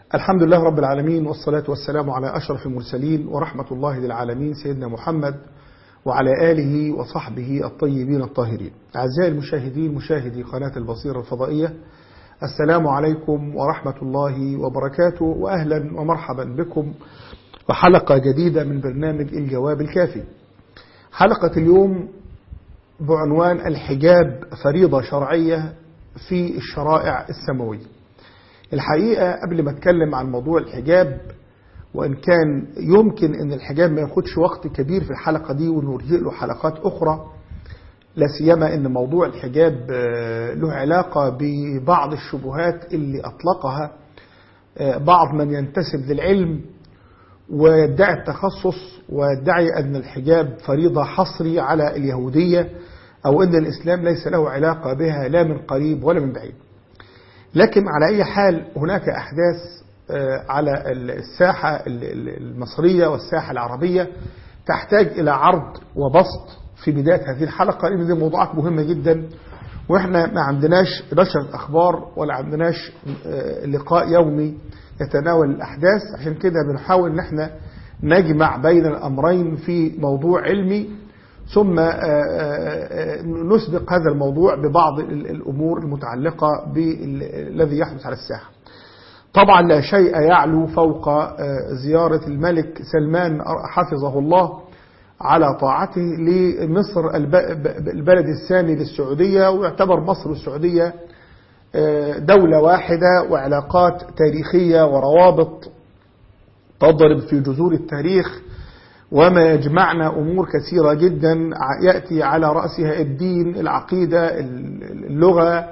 الحمد لله رب العالمين والصلاة والسلام على أشرف المرسلين ورحمة الله للعالمين سيدنا محمد وعلى آله وصحبه الطيبين الطاهرين أعزائي المشاهدين مشاهدي قناة البصيرة الفضائية السلام عليكم ورحمة الله وبركاته وأهلا ومرحبا بكم وحلقة جديدة من برنامج الجواب الكافي حلقة اليوم بعنوان الحجاب فريضة شرعية في الشرائع السماوية الحقيقة قبل ما اتكلم عن موضوع الحجاب وإن كان يمكن أن الحجاب ما ياخدش وقت كبير في الحلقة دي ونرجئ له حلقات أخرى لا سيما أن موضوع الحجاب له علاقة ببعض الشبهات اللي أطلقها بعض من ينتسب للعلم ويدعي التخصص ويدعي أن الحجاب فريضة حصري على اليهودية أو أن الإسلام ليس له علاقة بها لا من قريب ولا من بعيد لكن على أي حال هناك أحداث على الساحة المصرية والساحة العربية تحتاج إلى عرض وبسط في بداية هذه الحلقة لأن دي موضوعات مهمة جدا وإحنا ما عندناش نشرة أخبار ولا عندناش لقاء يومي يتناول الأحداث عشان كده بنحاول أن احنا نجمع بين الأمرين في موضوع علمي ثم نسبق هذا الموضوع ببعض الأمور المتعلقة بالذي يحدث على الساحة طبعا لا شيء يعلو فوق زيارة الملك سلمان حفظه الله على طاعته لمصر البلد الثاني للسعودية ويعتبر مصر والسعودية دولة واحدة وعلاقات تاريخية وروابط تضرب في جذور التاريخ وما يجمعنا أمور كثيرة جدا يأتي على رأسها الدين العقيدة اللغة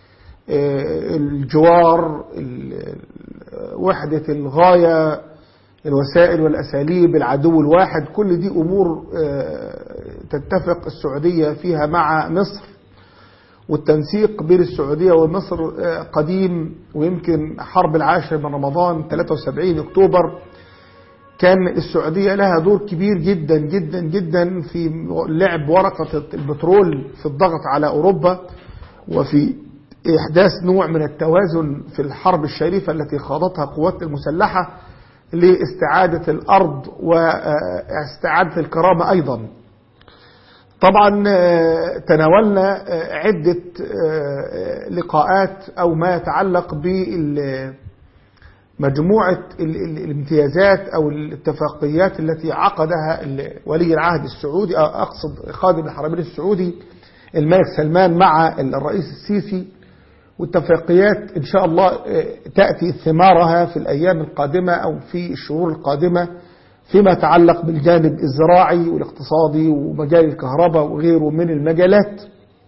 الجوار وحدة الغاية الوسائل والأساليب العدو الواحد كل دي أمور تتفق السعودية فيها مع مصر والتنسيق بين السعودية ومصر قديم ويمكن حرب العاشر من رمضان 73 أكتوبر كان السعودية لها دور كبير جدا جدا جدا في لعب ورقة البترول في الضغط على أوروبا وفي إحداث نوع من التوازن في الحرب الشريفة التي خاضتها قوات المسلحة لاستعادة الأرض واستعادة الكرامة أيضا طبعا تناولنا عدة لقاءات أو ما يتعلق بمجموعة الامتيازات أو الاتفاقيات التي عقدها ولي العهد السعودي أقصد خادم الحرمين السعودي الملك سلمان مع الرئيس السيسي والاتفاقيات إن شاء الله تأتي ثمارها في الأيام القادمة أو في الشهور القادمة فيما يتعلق بالجانب الزراعي والاقتصادي ومجال الكهرباء وغيره من المجالات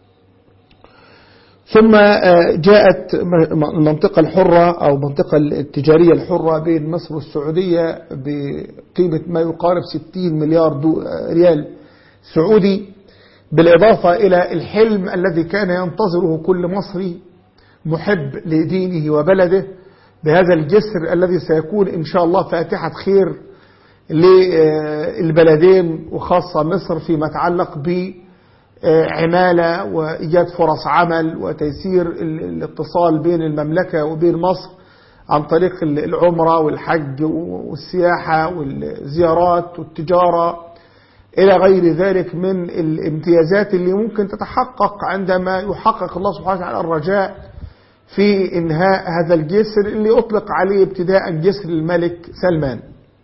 ثم جاءت المنطقة الحرة أو المنطقة التجارية الحرة بين مصر والسعودية بقيمة ما يقارب 60 مليار ريال سعودي بالإضافة إلى الحلم الذي كان ينتظره كل مصري محب لدينه وبلده بهذا الجسر الذي سيكون إن شاء الله فاتحة خير للبلدين وخاصة مصر فيما يتعلق بعمالة وإيجاد فرص عمل وتيسير الاتصال بين المملكة وبين مصر عن طريق العمرة والحج والسياحة والزيارات والتجارة إلى غير ذلك من الامتيازات اللي ممكن تتحقق عندما يحقق الله سبحانه وتعالى الرجاء في إنهاء هذا الجسر اللي أطلق عليه ابتداء جسر الملك سلمان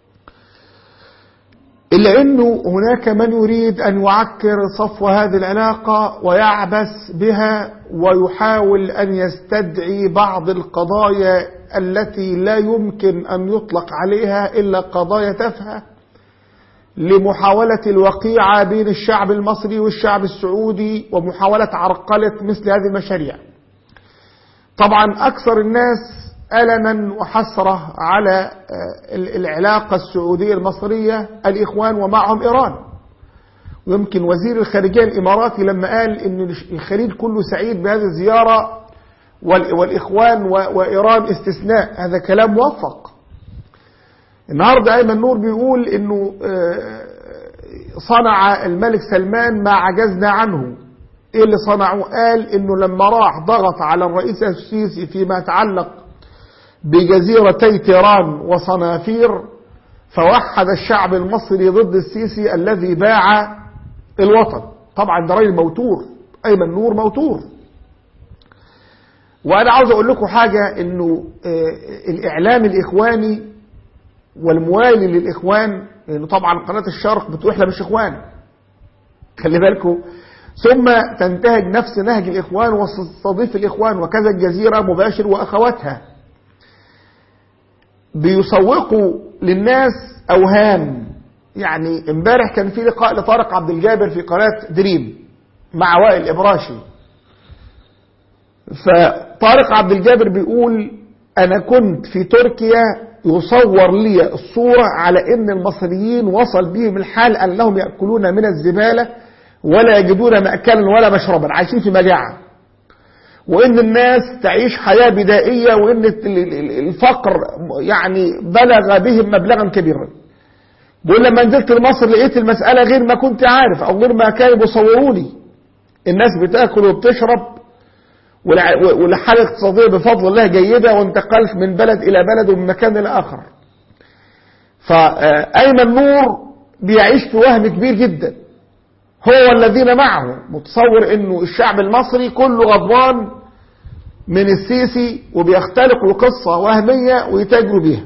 إلا أنه هناك من يريد أن يعكر صفو هذه العلاقة ويعبث بها ويحاول أن يستدعي بعض القضايا التي لا يمكن أن يطلق عليها إلا قضايا تافهه لمحاولة الوقيعة بين الشعب المصري والشعب السعودي ومحاولة عرقلة مثل هذه المشاريع طبعا أكثر الناس ألما وحسرة على العلاقة السعودية المصرية الإخوان ومعهم إيران ويمكن وزير الخارجية الإماراتي لما قال أن الخليج كله سعيد بهذه الزيارة والإخوان وإيران استثناء هذا كلام موفق النهاردة أيمن نور بيقول أنه صنع الملك سلمان ما عجزنا عنه ايه اللي صنعه قال انه لما راح ضغط على الرئيس السيسي فيما يتعلق بجزيرتي تيران وصنافير فوحد الشعب المصري ضد السيسي الذي باع الوطن طبعا ده راجل موتور ايمن نور موتور وانا عاوز اقول لكم حاجة انه آه، الاعلام الاخواني والموالي للاخوان لانه طبعا قناة الشرق بتقول احنا مش اخوان خلي بالكم ثم تنتهج نفس نهج الاخوان وتستضيف الاخوان وكذا الجزيرة مباشر واخواتها بيسوقوا للناس اوهام يعني امبارح كان في لقاء لطارق عبد الجابر في قناة دريم مع وائل ابراشي فطارق عبد الجابر بيقول انا كنت في تركيا يصور لي الصورة على ان المصريين وصل بهم الحال انهم يأكلون من الزبالة ولا يجدون مأكلا ولا مشربا عايشين في مجاعة وان الناس تعيش حياة بدائية وان الفقر يعني بلغ بهم مبلغا كبيرا بيقول لما نزلت لمصر لقيت المسألة غير ما كنت عارف او غير ما كانوا بيصوروا لي الناس بتاكل وبتشرب والحالة الاقتصادية بفضل الله جيدة وانتقلت من بلد إلى بلد ومن مكان إلى آخر فأيمن نور بيعيش في وهم كبير جدا هو والذين معه متصور انه الشعب المصري كله غضبان من السيسي وبيختلقوا قصة وهمية ويتاجروا بيها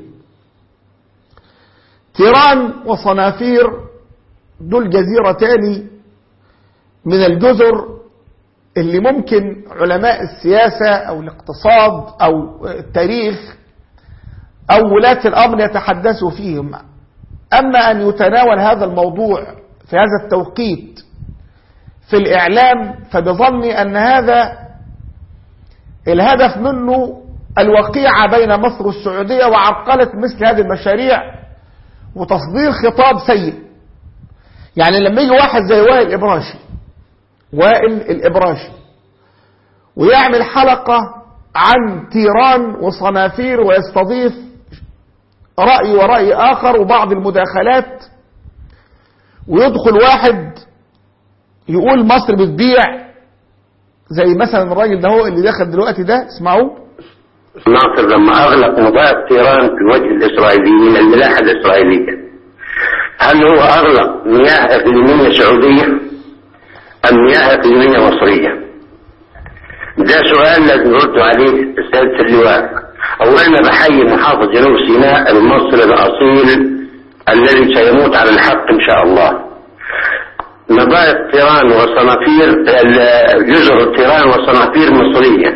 تيران وصنافير دول جزيرتان من الجزر اللي ممكن علماء السياسة أو الاقتصاد أو التاريخ أو ولاة الأمر يتحدثوا فيهم أما أن يتناول هذا الموضوع في هذا التوقيت في الإعلام فبظني أن هذا الهدف منه الوقيعة بين مصر والسعودية وعرقلة مثل هذه المشاريع وتصدير خطاب سيء يعني لما يجي واحد زي وائل إبراشي وائل الإبراشي ويعمل حلقة عن تيران وصنافير ويستضيف رأي ورأي آخر وبعض المداخلات ويدخل واحد يقول مصر بتبيع زي مثلا الراجل ده هو اللي دخل دلوقتي ده اسمعوه ناصر لما اغلق مضاد تيران في وجه الاسرائيليين الملاحه الاسرائيليه هل هو اغلق مياه اقليميه سعوديه ام مياه اقليميه مصريه؟ ده سؤال لازم نرد عليه سياده اللواء اولا بحيي محافظ جنوب سيناء المصري الاصيل الذي سيموت على الحق ان شاء الله مضايق تيران وصنافير جزر التيران وصنافير مصرية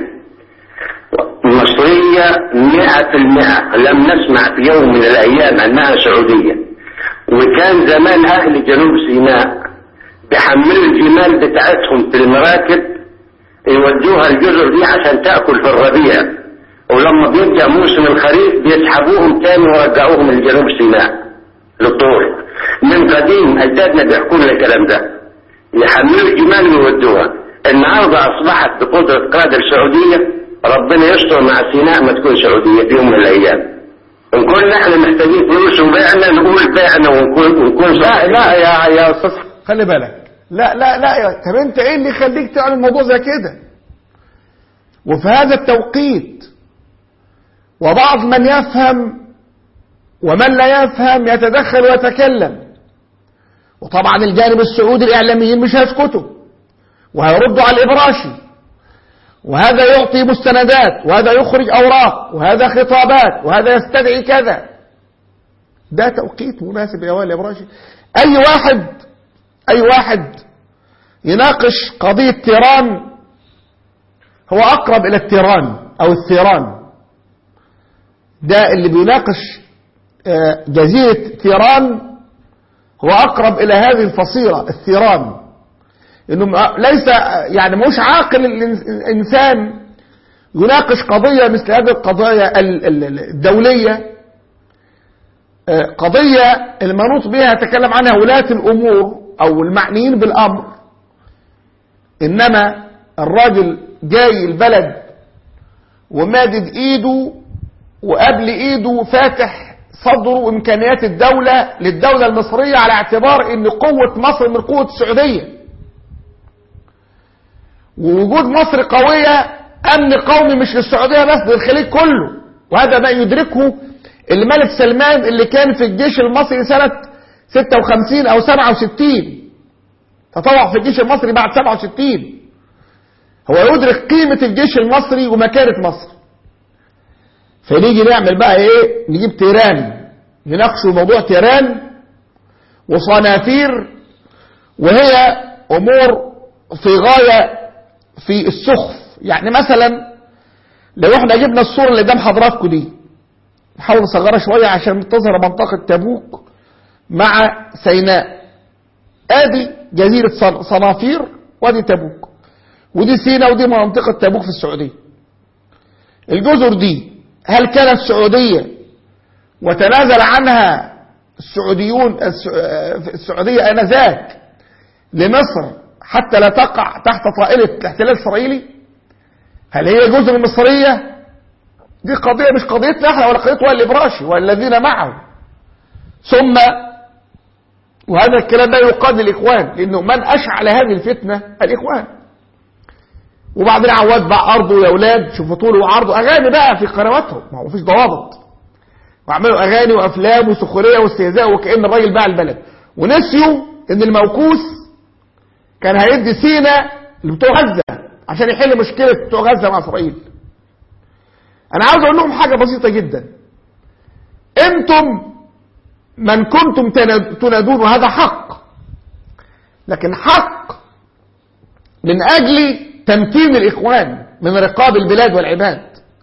مصرية مئة في المئة لم نسمع في يوم من الأيام أنها سعودية وكان زمان أهل جنوب سيناء بيحملوا الجمال بتاعتهم في المراكب يودوها الجزر دي عشان تأكل في الربيع ولما بيبدأ موسم الخريف بيسحبوهم تاني ويرجعوهم لجنوب سيناء للطور من قديم أجدادنا بيحكوا لنا الكلام ده يحملوا الجمال ويودوها النهارده أصبحت بقدرة قادة السعودية ربنا يستر مع سيناء ما تكون سعودية في يوم من الأيام إن كنا احنا محتاجين فلوس وبيعنا نقول بيعنا ونكون ونكون لا لا يا يا استاذ خلي بالك لا لا لا يا طب انت ايه اللي يخليك تعمل موضوع زي كده وفي هذا التوقيت وبعض من يفهم ومن لا يفهم يتدخل ويتكلم وطبعا الجانب السعودي الإعلاميين مش هيسكتوا وهيردوا على الإبراشي وهذا يعطي مستندات وهذا يخرج أوراق وهذا خطابات وهذا يستدعي كذا ده توقيت مناسب يا وائل الإبراشي أي واحد أي واحد يناقش قضية تيران هو أقرب إلى التيران أو الثيران ده اللي بيناقش جزيرة ثيران هو أقرب إلى هذه الفصيلة الثيران إنه ليس يعني مش عاقل الإنسان يناقش قضية مثل هذه القضايا الدولية قضية المنوط بها يتكلم عنها ولاة الأمور أو المعنيين بالأمر إنما الراجل جاي البلد ومادد إيده وقبل إيده فاتح صدروا إمكانيات الدولة للدولة المصرية على اعتبار أن قوة مصر من قوة السعودية ووجود مصر قوية أمن قومي مش للسعودية بس للخليج كله وهذا ما يدركه الملك سلمان اللي كان في الجيش المصري سنة 56 أو 67 تطوع في الجيش المصري بعد 67 هو يدرك قيمة الجيش المصري ومكانة مصر فنيجي نعمل بقى ايه نجيب تيران نناقشوا موضوع تيران وصنافير وهي امور في غاية في السخف يعني مثلا لو احنا جبنا الصورة اللي قدام حضراتكم دي نحاول نصغرها شوية عشان تظهر منطقة تبوك مع سيناء ادي جزيرة صنافير وادي تبوك ودي سينا ودي منطقة تبوك في السعودية الجزر دي هل كانت سعودية وتنازل عنها السعوديون السعودية آنذاك لمصر حتى لا تقع تحت طائلة الاحتلال الإسرائيلي هل هي جزر مصرية دي قضية مش قضيتنا احنا ولا قضية وائل الإبراشي والذين معه ثم وهذا الكلام لا يقاد للإخوان لأنه من أشعل هذه الفتنة الإخوان وبعدين عواد بقى أرضه يا أولاد شوفوا طوله وعرضه أغاني بقى في قنواتهم ما هو مفيش ضوابط وعملوا أغاني وأفلام وسخرية واستهزاء وكأن الراجل باع البلد ونسيوا إن الموكوس كان هيدي سينا لبتوع غزة عشان يحل مشكلة بتوع غزة مع إسرائيل أنا عاوز أقول لهم حاجة بسيطة جدا أنتم من كنتم تنادون وهذا حق لكن حق من أجل تمكين الإخوان من رقاب البلاد والعباد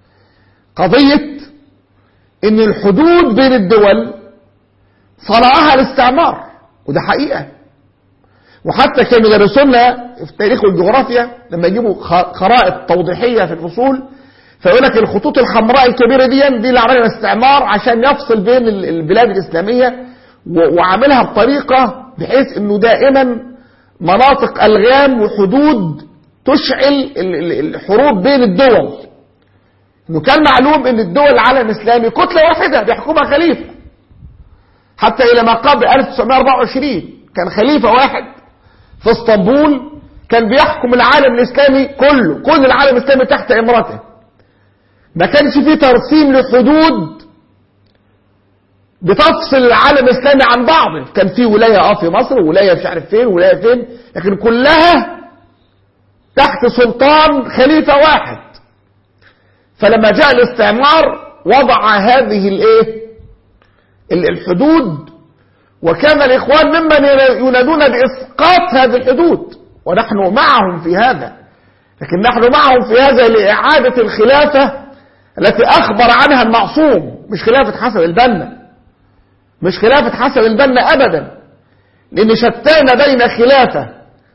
قضية ان الحدود بين الدول صنعها الاستعمار وده حقيقة وحتى كانوا يدرسونا في التاريخ والجغرافيا لما يجيبوا خرائط توضيحية في الفصول فيقول لك الخطوط الحمراء الكبيرة دي دي اللي عملها الاستعمار عشان يفصل بين البلاد الإسلامية وعاملها بطريقة بحيث انه دائما مناطق ألغام وحدود تشعل الحروب بين الدول انه كان معلوم ان الدول العالم الاسلامي كتله واحده بيحكمها خليفه حتى الى ما قبل 1924 كان خليفه واحد في اسطنبول كان بيحكم العالم الاسلامي كله كل العالم الاسلامي تحت امرته ما كانش فيه ترسيم لحدود بتفصل العالم الاسلامي عن بعضه كان في ولايه اه في مصر وولايه مش عارف فين ولايه فين لكن كلها تحت سلطان خليفه واحد فلما جاء الاستعمار وضع هذه الايه الحدود وكان الاخوان ممن ينادون باسقاط هذه الحدود ونحن معهم في هذا لكن نحن معهم في هذا لاعاده الخلافه التي اخبر عنها المعصوم مش خلافه حسن البنا مش خلافه حسن البنا ابدا لان شتان بين خلافه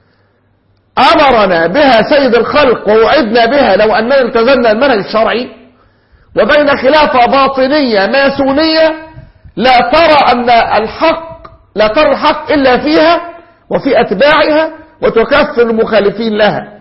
أمرنا بها سيد الخلق ووعدنا بها لو أننا التزمنا المنهج الشرعي وبين خلافة باطنية ماسونية لا ترى أن الحق لا ترى الحق إلا فيها وفي أتباعها وتكفر المخالفين لها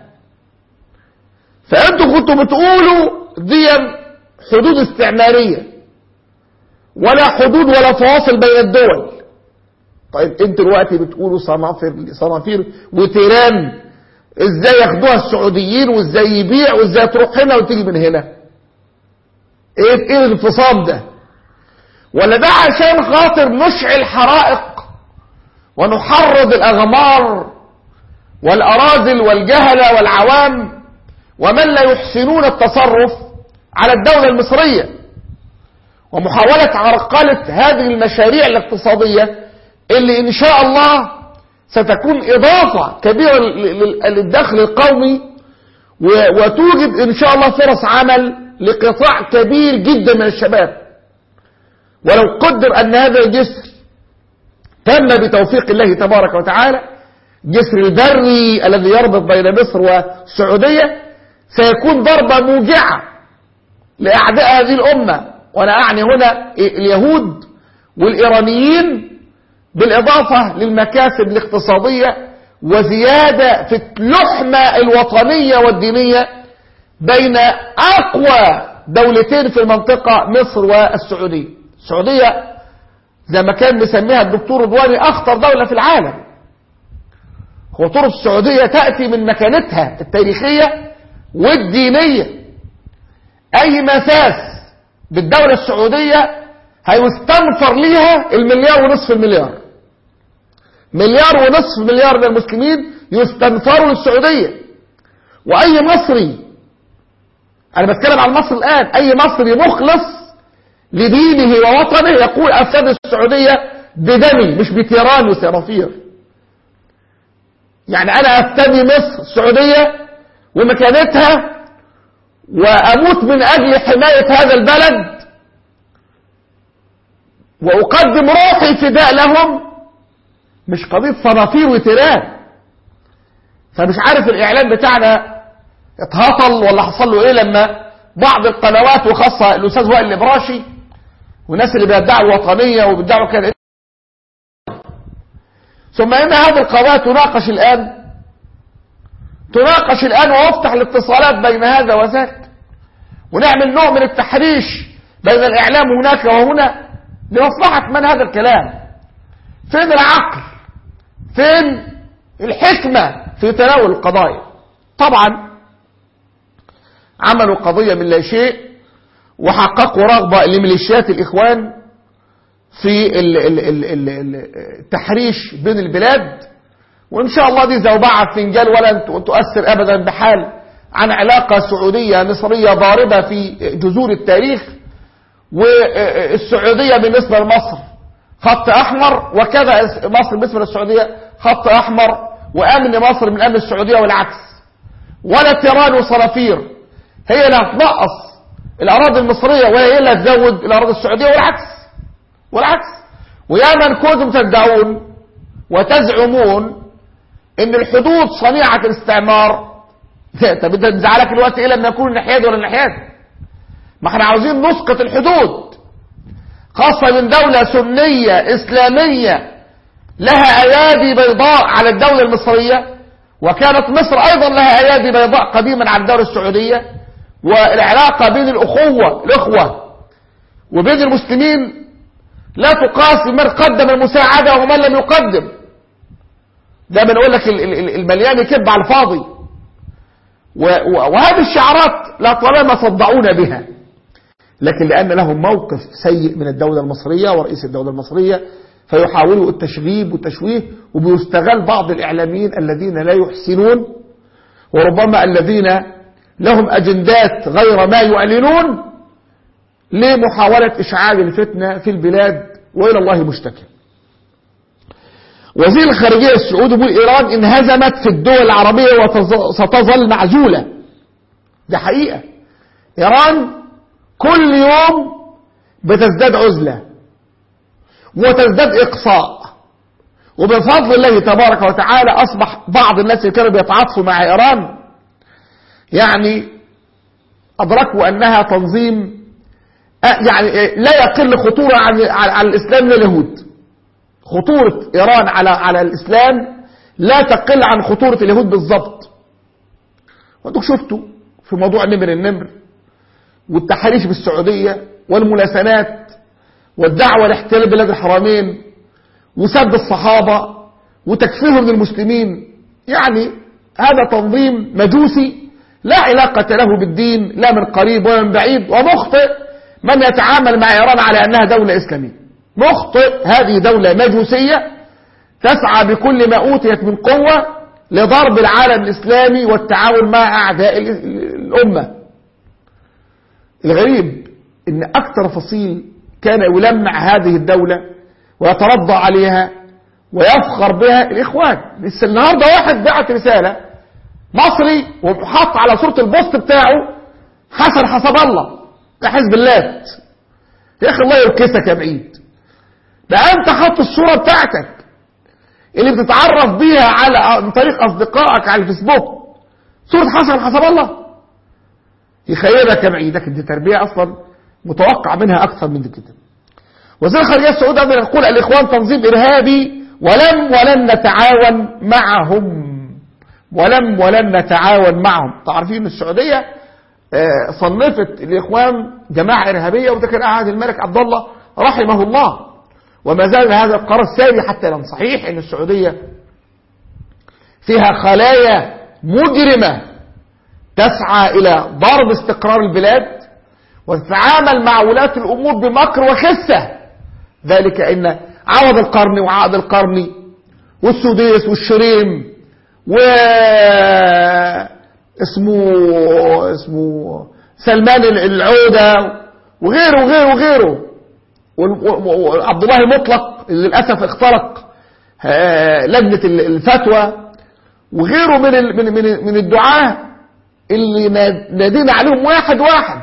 فأنتم كنتم بتقولوا دي حدود استعمارية ولا حدود ولا فواصل بين الدول طيب انتوا دلوقتي بتقولوا صنافير صنافير وتيران ازاي ياخدوها السعوديين وازاي يبيع وازاي تروح هنا وتيجي من هنا ايه ايه الانفصام ده ولا ده عشان خاطر نشعل حرائق ونحرض الاغمار والاراذل والجهله والعوام ومن لا يحسنون التصرف على الدوله المصريه ومحاوله عرقله هذه المشاريع الاقتصاديه اللي ان شاء الله ستكون إضافة كبيرة للدخل القومي وتوجد إن شاء الله فرص عمل لقطاع كبير جدا من الشباب ولو قدر أن هذا الجسر تم بتوفيق الله تبارك وتعالى جسر البري الذي يربط بين مصر والسعودية سيكون ضربة موجعة لأعداء هذه الأمة وأنا أعني هنا اليهود والإيرانيين بالإضافة للمكاسب الاقتصادية وزيادة في اللحمة الوطنية والدينية بين أقوى دولتين في المنطقة مصر والسعودية السعودية زي ما كان مسميها الدكتور رضواني أخطر دولة في العالم خطورة السعودية تأتي من مكانتها التاريخية والدينية أي مساس بالدولة السعودية هيستنفر ليها المليار ونصف المليار مليار ونصف مليار من المسلمين يستنفروا للسعودية وأي مصري أنا بتكلم عن مصر الآن أي مصري مخلص لدينه ووطنه يقول أفسد السعودية بدمي مش بتيران وسرافير يعني أنا أفتدي مصر السعودية ومكانتها وأموت من أجل حماية هذا البلد وأقدم روحي فداء لهم مش قضية صنافير وتيران فمش عارف الإعلام بتاعنا اتهطل ولا حصل له إيه لما بعض القنوات وخاصة الأستاذ وائل الإبراشي والناس اللي بيدعوا الوطنية وبيدعوا كده ثم إن هذه القنوات تناقش الآن تناقش الآن ويفتح الاتصالات بين هذا وذاك ونعمل نوع من التحريش بين الإعلام هناك وهنا لمصلحة من هذا الكلام فين العقل فين الحكمة في تناول القضايا طبعا عملوا قضية من لا شيء وحققوا رغبة لميليشيات الإخوان في التحريش بين البلاد وإن شاء الله دي زوبعة فنجان ولن تؤثر أبدا بحال عن علاقة سعودية مصرية ضاربة في جذور التاريخ والسعودية بالنسبة لمصر خط أحمر وكذا مصر بالنسبة للسعودية خط أحمر وأمن مصر من أمن السعودية والعكس ولا تيران وصرافير هي اللي هتنقص الأراضي المصرية وهي اللي هتزود الأراضي السعودية والعكس والعكس ويا من كنتم تدعون وتزعمون ان الحدود صنيعة الاستعمار طب انت تزعلك الوقت ايه لما يكون الناحيه ولا الناحيه ما احنا عاوزين نسقط الحدود خاصة من دولة سنية إسلامية لها أيادي بيضاء على الدولة المصرية وكانت مصر أيضا لها أيادي بيضاء قديما على الدولة السعودية والعلاقة بين الأخوة الأخوة وبين المسلمين لا تقاس بمن قدم المساعدة ومن لم يقدم ده بنقول لك المليان كذب على الفاضي وهذه الشعارات لا طالما صدعونا بها لكن لأن لهم موقف سيء من الدولة المصرية ورئيس الدولة المصرية فيحاولوا التشغيب والتشويه وبيستغل بعض الإعلاميين الذين لا يحسنون وربما الذين لهم أجندات غير ما يعلنون لمحاولة إشعال الفتنة في البلاد وإلى الله مشتكى وزير الخارجية السعودي بيقول إيران انهزمت في الدول العربية وستظل معزولة ده حقيقة إيران كل يوم بتزداد عزلة وتزداد إقصاء وبفضل الله تبارك وتعالى أصبح بعض الناس اللي كانوا بيتعاطفوا مع إيران يعني أدركوا أنها تنظيم يعني لا يقل خطورة عن على الإسلام من اليهود خطورة إيران على على الإسلام لا تقل عن خطورة اليهود بالضبط وانتم شفتوا في موضوع نمر النمر والتحريش بالسعودية والملاسنات والدعوة لاحتلال بلاد الحرمين وسب الصحابة وتكفيرهم للمسلمين يعني هذا تنظيم مجوسي لا علاقة له بالدين لا من قريب ولا من بعيد ومخطئ من يتعامل مع إيران على أنها دولة إسلامية مخطئ هذه دولة مجوسية تسعى بكل ما أوتيت من قوة لضرب العالم الإسلامي والتعاون مع أعداء الأمة الغريب ان أكثر فصيل كان يلمع هذه الدولة ويترضى عليها ويفخر بها الإخوان لسه النهاردة واحد بعت رسالة مصري وحط على صورة البوست بتاعه حسن حسب الله ده حزب اللات يا أخي الله يركسك يا بعيد ده أنت حط الصورة بتاعتك اللي بتتعرف بيها على عن طريق أصدقائك على الفيسبوك صورة حسن حسب الله يخيلك يا بعيد لكن دي تربية أصلا متوقع منها أكثر من كده وزير الخارجية السعودي أيضا يقول الإخوان تنظيم إرهابي ولم ولن نتعاون معهم ولم ولن نتعاون معهم تعرفين ان السعودية صنفت الإخوان جماعة إرهابية وده كان عهد الملك عبد الله رحمه الله وما زال هذا القرار ساري حتى لم صحيح ان السعودية فيها خلايا مجرمة تسعى إلى ضرب استقرار البلاد وتتعامل مع ولاة الأمور بمكر وخسة ذلك إن عوض القرني وعقد القرني والسديس والشريم و اسمه اسمه سلمان العودة وغيره وغيره وغيره وعبد الله مطلق اللي للأسف اخترق لجنة الفتوى وغيره من من من من الدعاة اللي نادينا عليهم واحد واحد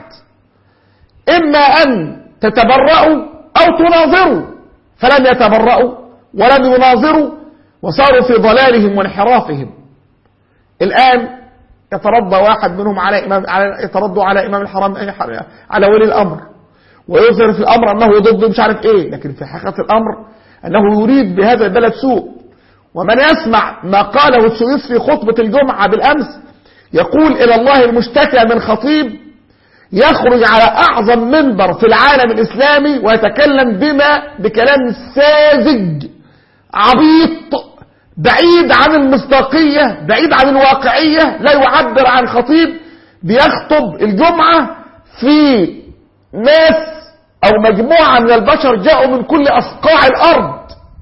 إما أن تتبرأوا أو تناظروا فلم يتبرأوا ولم يناظروا وصاروا في ضلالهم وانحرافهم الآن يترضى واحد منهم على إمام على يترضوا على إمام الحرم على ولي الأمر ويظهر في الأمر أنه ضد مش عارف إيه لكن في حقيقة الأمر أنه يريد بهذا البلد سوء ومن يسمع ما قاله السويس في خطبة الجمعة بالأمس يقول إلى الله المشتكى من خطيب يخرج على أعظم منبر في العالم الإسلامي ويتكلم بما بكلام ساذج عبيط بعيد عن المصداقية بعيد عن الواقعية لا يعبر عن خطيب بيخطب الجمعة في ناس أو مجموعة من البشر جاءوا من كل أصقاع الأرض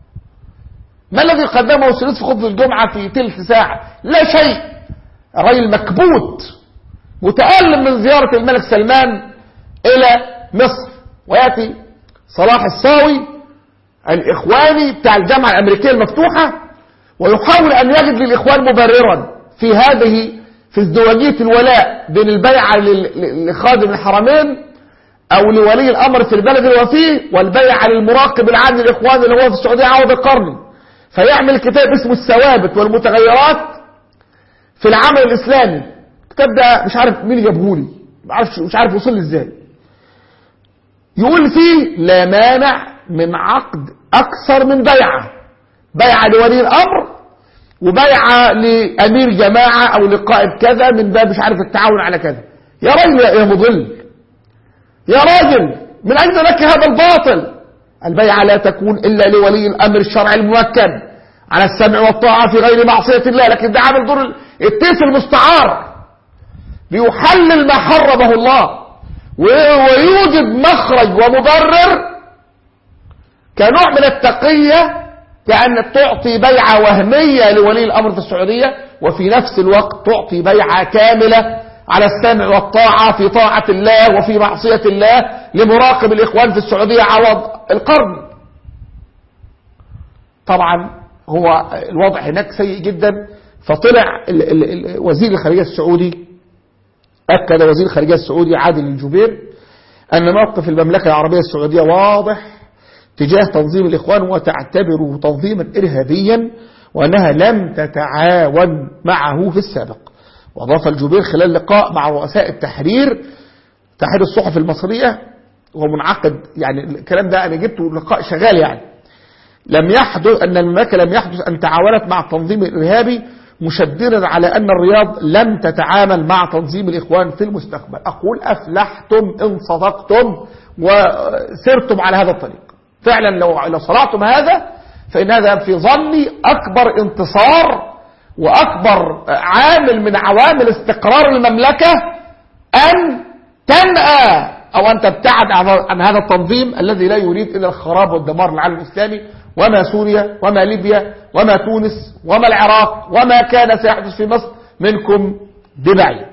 ما الذي قدمه السيد في خطبة الجمعة في تلت ساعة لا شيء الرجل مكبوت متألم من زيارة الملك سلمان إلى مصر ويأتي صلاح الساوي الإخواني بتاع الجامعة الأمريكية المفتوحة ويحاول أن يجد للإخوان مبررا في هذه في ازدواجية الولاء بين البيعة لخادم الحرمين أو لولي الأمر في البلد اللي هو فيه والبيعة للمراقب العام للإخوان اللي هو في السعودية عوض القرني فيعمل كتاب اسمه الثوابت والمتغيرات في العمل الإسلامي الكتاب ده مش عارف مين جابهولي مش عارف وصل لي ازاي يقول فيه لا مانع من عقد أكثر من بيعة بيعة لولي الأمر وبيعة لأمير جماعة أو لقائد كذا من باب مش عارف التعاون على كذا يا راجل يا مضل يا راجل من أين لك هذا الباطل البيعة لا تكون إلا لولي الأمر الشرعي الممكن على السمع والطاعة في غير معصية الله لكن ده عامل دور التيس المستعار بيحلل ما حرمه الله ويوجد مخرج ومبرر كنوع من التقية كأنك تعطي بيعة وهمية لولي الأمر في السعودية وفي نفس الوقت تعطي بيعة كاملة على السمع والطاعة في طاعة الله وفي معصية الله لمراقب الإخوان في السعودية عوض القرن طبعا هو الوضع هناك سيء جدا فطلع ال ال ال وزير الخارجية السعودي أكد وزير الخارجية السعودي عادل الجبير أن موقف المملكة العربية السعودية واضح تجاه تنظيم الإخوان وتعتبره تنظيما إرهابيا وأنها لم تتعاون معه في السابق وأضاف الجبير خلال لقاء مع رؤساء التحرير تحرير الصحف المصرية وهو منعقد يعني الكلام ده أنا جبته لقاء شغال يعني لم يحدث أن المملكة لم يحدث أن تعاونت مع التنظيم الإرهابي مشددا على أن الرياض لم تتعامل مع تنظيم الإخوان في المستقبل أقول أفلحتم إن صدقتم وسرتم على هذا الطريق فعلا لو لو صنعتم هذا فإن هذا في ظني أكبر انتصار وأكبر عامل من عوامل استقرار المملكة أن تنأى أو أن تبتعد عن هذا التنظيم الذي لا يريد إلا الخراب والدمار للعالم الإسلامي وما سوريا وما ليبيا وما تونس وما العراق وما كان سيحدث في مصر منكم ببعيد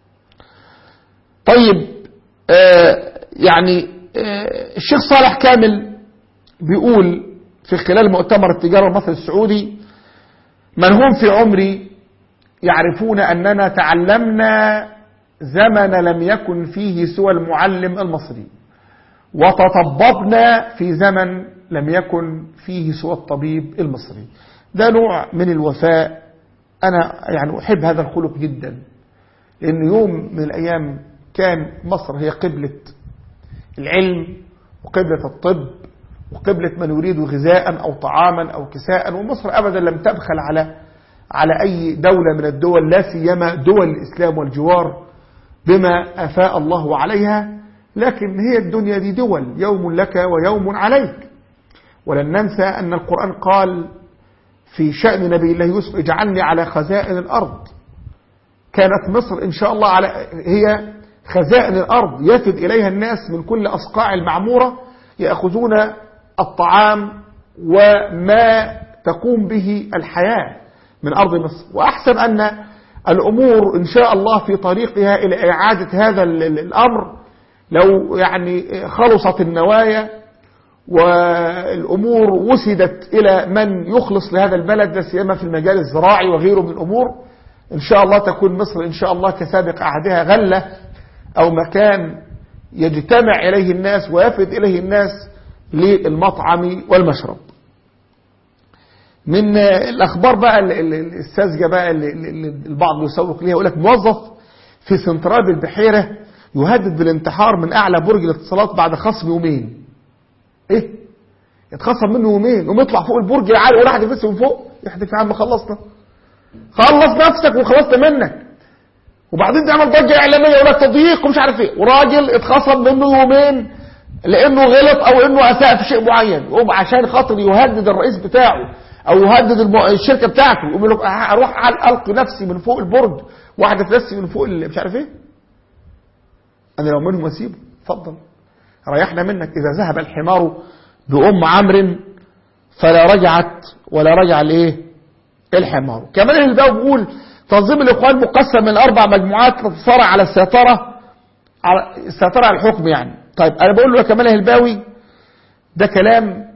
طيب آه يعني آه الشيخ صالح كامل بيقول في خلال مؤتمر التجارة المصري السعودي من هم في عمري يعرفون أننا تعلمنا زمن لم يكن فيه سوى المعلم المصري وتطببنا في زمن لم يكن فيه سوى الطبيب المصري ده نوع من الوفاء أنا يعني أحب هذا الخلق جدا لأن يوم من الأيام كان مصر هي قبلة العلم وقبلة الطب وقبلة من يريد غذاء أو طعاما أو كساء ومصر أبدا لم تبخل على على أي دولة من الدول لا سيما دول الإسلام والجوار بما أفاء الله عليها لكن هي الدنيا دي دول يوم لك ويوم عليك ولن ننسى أن القرآن قال في شأن نبي الله يوسف اجعلني على خزائن الأرض كانت مصر إن شاء الله على هي خزائن الأرض يفد إليها الناس من كل أصقاع المعمورة يأخذون الطعام وما تقوم به الحياة من أرض مصر وأحسن أن الأمور إن شاء الله في طريقها إلى إعادة هذا الأمر لو يعني خلصت النوايا والأمور وسدت إلى من يخلص لهذا البلد لا سيما في المجال الزراعي وغيره من الأمور إن شاء الله تكون مصر إن شاء الله كسابق عهدها غلة أو مكان يجتمع إليه الناس ويفد إليه الناس للمطعم والمشرب من الأخبار بقى الساذجة بقى اللي البعض يسوق ليها يقول لك موظف في سنترال البحيرة يهدد بالانتحار من أعلى برج الاتصالات بعد خصم يومين إيه يتخصم منه يومين ويطلع فوق البرج العالي وراح يحدف من فوق يحدف يا عم خلصنا خلص نفسك وخلصنا منك وبعدين تعمل ضجة إعلامية يقول لك تضييق ومش عارف إيه وراجل اتخصم منه يومين لأنه غلط أو إنه أساء في شيء معين عشان خاطر يهدد الرئيس بتاعه او يهدد المو... الشركه بتاعته يقول لك اروح القي نفسي من فوق البرج واحده نفسي من فوق مش عارف ايه انا لو منهم اسيبه اتفضل ريحنا منك اذا ذهب الحمار بام عمرو فلا رجعت ولا رجع الايه الحمار كمان الباب بيقول تنظيم الاخوان مقسم من اربع مجموعات تتصارع على السيطره على السيطره على الحكم يعني طيب انا بقول له يا كمال الهلباوي ده كلام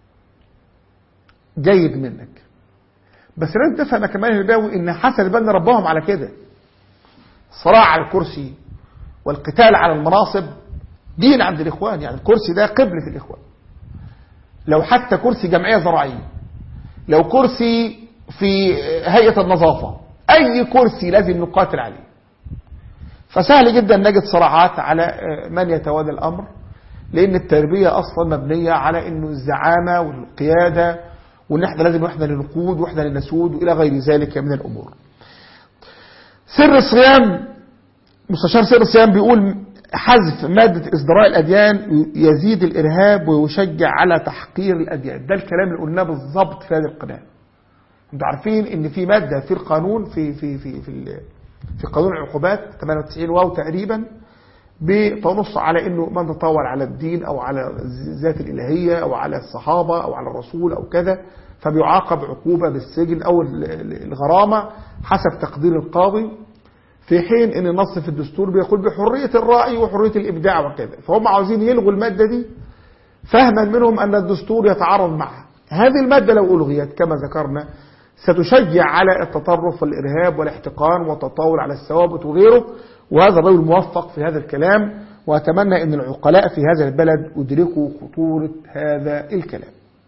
جيد منك بس لازم تفهم يا كمال الهلباوي ان حسن البنا رباهم على كده صراع على الكرسي والقتال على المناصب دين عند الاخوان يعني الكرسي ده قبلة الاخوان لو حتى كرسي جمعية زراعية لو كرسي في هيئة النظافة اي كرسي لازم نقاتل عليه فسهل جدا نجد صراعات على من يتولى الامر لان التربية اصلا مبنية على انه الزعامة والقيادة وان احنا لازم احنا اللي نقود واحنا اللي نسود والى غير ذلك من الامور سر الصيام مستشار سر الصيام بيقول حذف مادة ازدراء الأديان يزيد الإرهاب ويشجع على تحقير الأديان ده الكلام اللي قلناه بالظبط في هذه القناة انتوا عارفين ان في مادة في القانون في في في في, في قانون العقوبات 98 واو تقريبا بتنص على انه من تطاول على الدين او على الذات الالهيه او على الصحابه او على الرسول او كذا فبيعاقب عقوبه بالسجن او الغرامه حسب تقدير القاضي في حين ان النص في الدستور بيقول بحريه الراي وحريه الابداع وكذا فهم عاوزين يلغوا الماده دي فهما منهم ان الدستور يتعارض معها هذه الماده لو الغيت كما ذكرنا ستشجع على التطرف والارهاب والاحتقان والتطاول على الثوابت وغيره وهذا الرجل موفق في هذا الكلام وأتمنى أن العقلاء في هذا البلد يدركوا خطورة هذا الكلام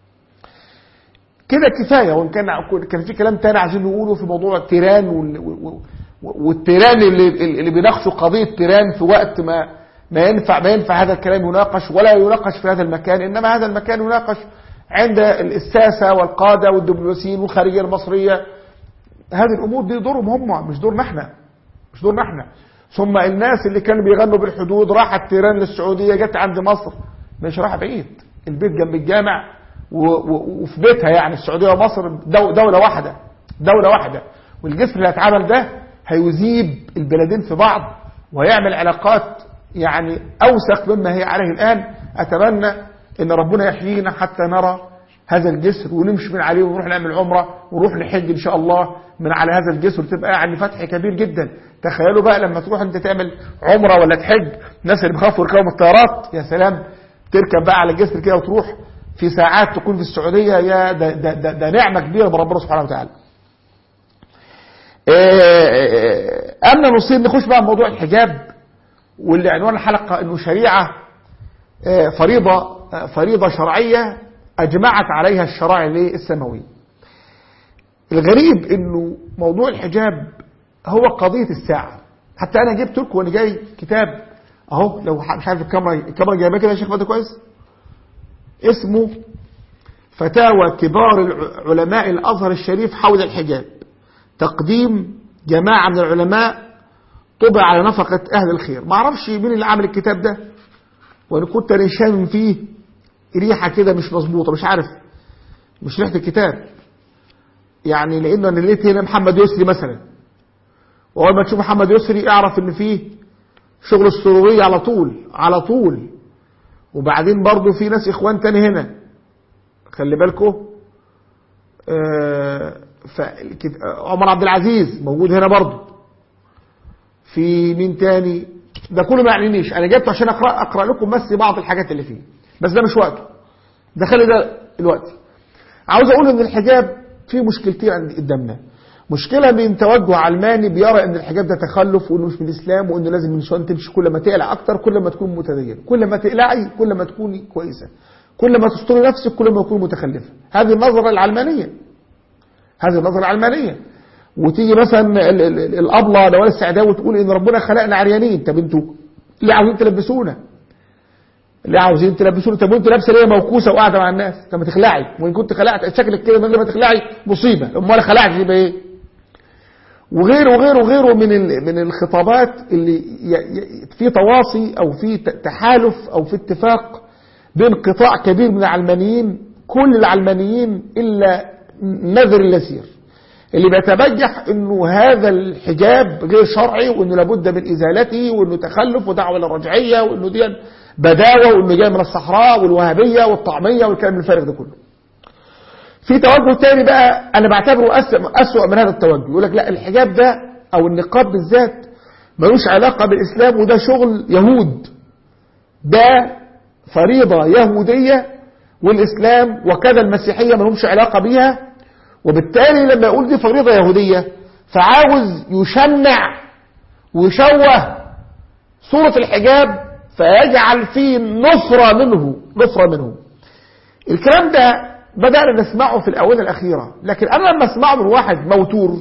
كده كفاية وإن كان كان في كلام تاني عايزين نقوله في موضوع التيران والتيران اللي, اللي بيناقشوا قضية تيران في وقت ما ما ينفع ما ينفع هذا الكلام يناقش ولا يناقش في هذا المكان إنما هذا المكان يناقش عند الساسة والقادة والدبلوماسيين والخارجية المصرية هذه الأمور دي دورهم هم مش دورنا احنا مش دورنا احنا ثم الناس اللي كانوا بيغنوا بالحدود راحت تيران للسعودية جت عند مصر مش راح بعيد البيت جنب الجامع وفي بيتها يعني السعودية ومصر دولة واحدة دولة واحدة والجسر اللي هيتعمل ده هيذيب البلدين في بعض وهيعمل علاقات يعني أوثق مما هي عليه الآن أتمنى أن ربنا يحيينا حتى نرى هذا الجسر ونمشي من عليه ونروح نعمل عمرة ونروح نحج إن شاء الله من على هذا الجسر تبقى يعني فتح كبير جدا تخيلوا بقى لما تروح انت تعمل عمرة ولا تحج الناس اللي بيخافوا يركبوا من الطيارات يا سلام تركب بقى على الجسر كده وتروح في ساعات تكون في السعودية يا ده, ده, ده, ده نعمة كبيرة من ربنا سبحانه وتعالى أما نصير نخش بقى موضوع الحجاب واللي عنوان الحلقة انه شريعة فريضة فريضة شرعية أجمعت عليها الشرائع السماوية الغريب انه موضوع الحجاب هو قضية الساعة حتى انا جبت لكم وانا جاي كتاب اهو لو مش عارف الكاميرا الكاميرا جايباه كده يا شيخ بدر كويس اسمه فتاوى كبار علماء الازهر الشريف حول الحجاب تقديم جماعة من العلماء طبع على نفقة اهل الخير ما اعرفش مين اللي عامل الكتاب ده وانا كنت انا شامم فيه ريحة كده مش مظبوطة مش عارف مش ريحة الكتاب يعني لانه انا لقيت هنا محمد يسري مثلا واول ما تشوف محمد يسري اعرف ان فيه شغل السرورية على طول على طول وبعدين برضو في ناس اخوان تاني هنا خلي بالكم آه فالكت- عمر عبد العزيز موجود هنا برضو في مين تاني ده كله ما يعنينيش انا جبته عشان اقرا اقرا لكم بس بعض الحاجات اللي فيه بس ده مش وقته ده خلي ده الوقت عاوز اقول ان الحجاب فيه مشكلتين عند- قدامنا مشكلة من توجه علماني بيرى ان الحجاب ده تخلف وانه مش من الاسلام وانه لازم النسوان تمشي كل ما تقلع اكتر كل ما تكون متدينة كل ما تقلعي كل ما تكوني كويسة كل ما تستري نفسك كل ما تكون متخلفة هذه النظرة العلمانية هذه النظرة العلمانية وتيجي مثلا ال- ال- ال- الابله نوال السعداوي تقول ان ربنا خلقنا عريانين طب انتوا ليه عاوزين تلبسونا؟ ليه عاوزين تلبسونا طب وانت لابسه ليه موكوسه وقاعده مع الناس؟ طب ما تخلعي وان كنت خلعت شكلك كده من غير ما تخلعي مصيبه امال خلعت يبقى ايه؟ وغيره وغيره وغيره من ال- من الخطابات اللي ي- ي- في تواصي او في ت- تحالف او في اتفاق بين قطاع كبير من العلمانيين كل العلمانيين الا نذر اليسير اللي بيتبجح انه هذا الحجاب غير شرعي وانه لابد من ازالته وانه تخلف ودعوه للرجعيه وانه دي بداوه وانه جاي من الصحراء والوهابيه والطعميه والكلام الفارغ ده كله. في توجه تاني بقى انا بعتبره أسوأ, اسوأ من هذا التوجه يقول لك لا الحجاب ده او النقاب بالذات ملوش علاقه بالاسلام وده شغل يهود. ده فريضه يهوديه والاسلام وكذا المسيحيه ملهمش علاقه بيها وبالتالي لما يقول دي فريضة يهودية فعاوز يشنع ويشوه صورة الحجاب فيجعل فيه نفرة منه نفرة منه الكلام ده بدأنا نسمعه في الآونة الأخيرة لكن أنا لما أسمعه من واحد موتور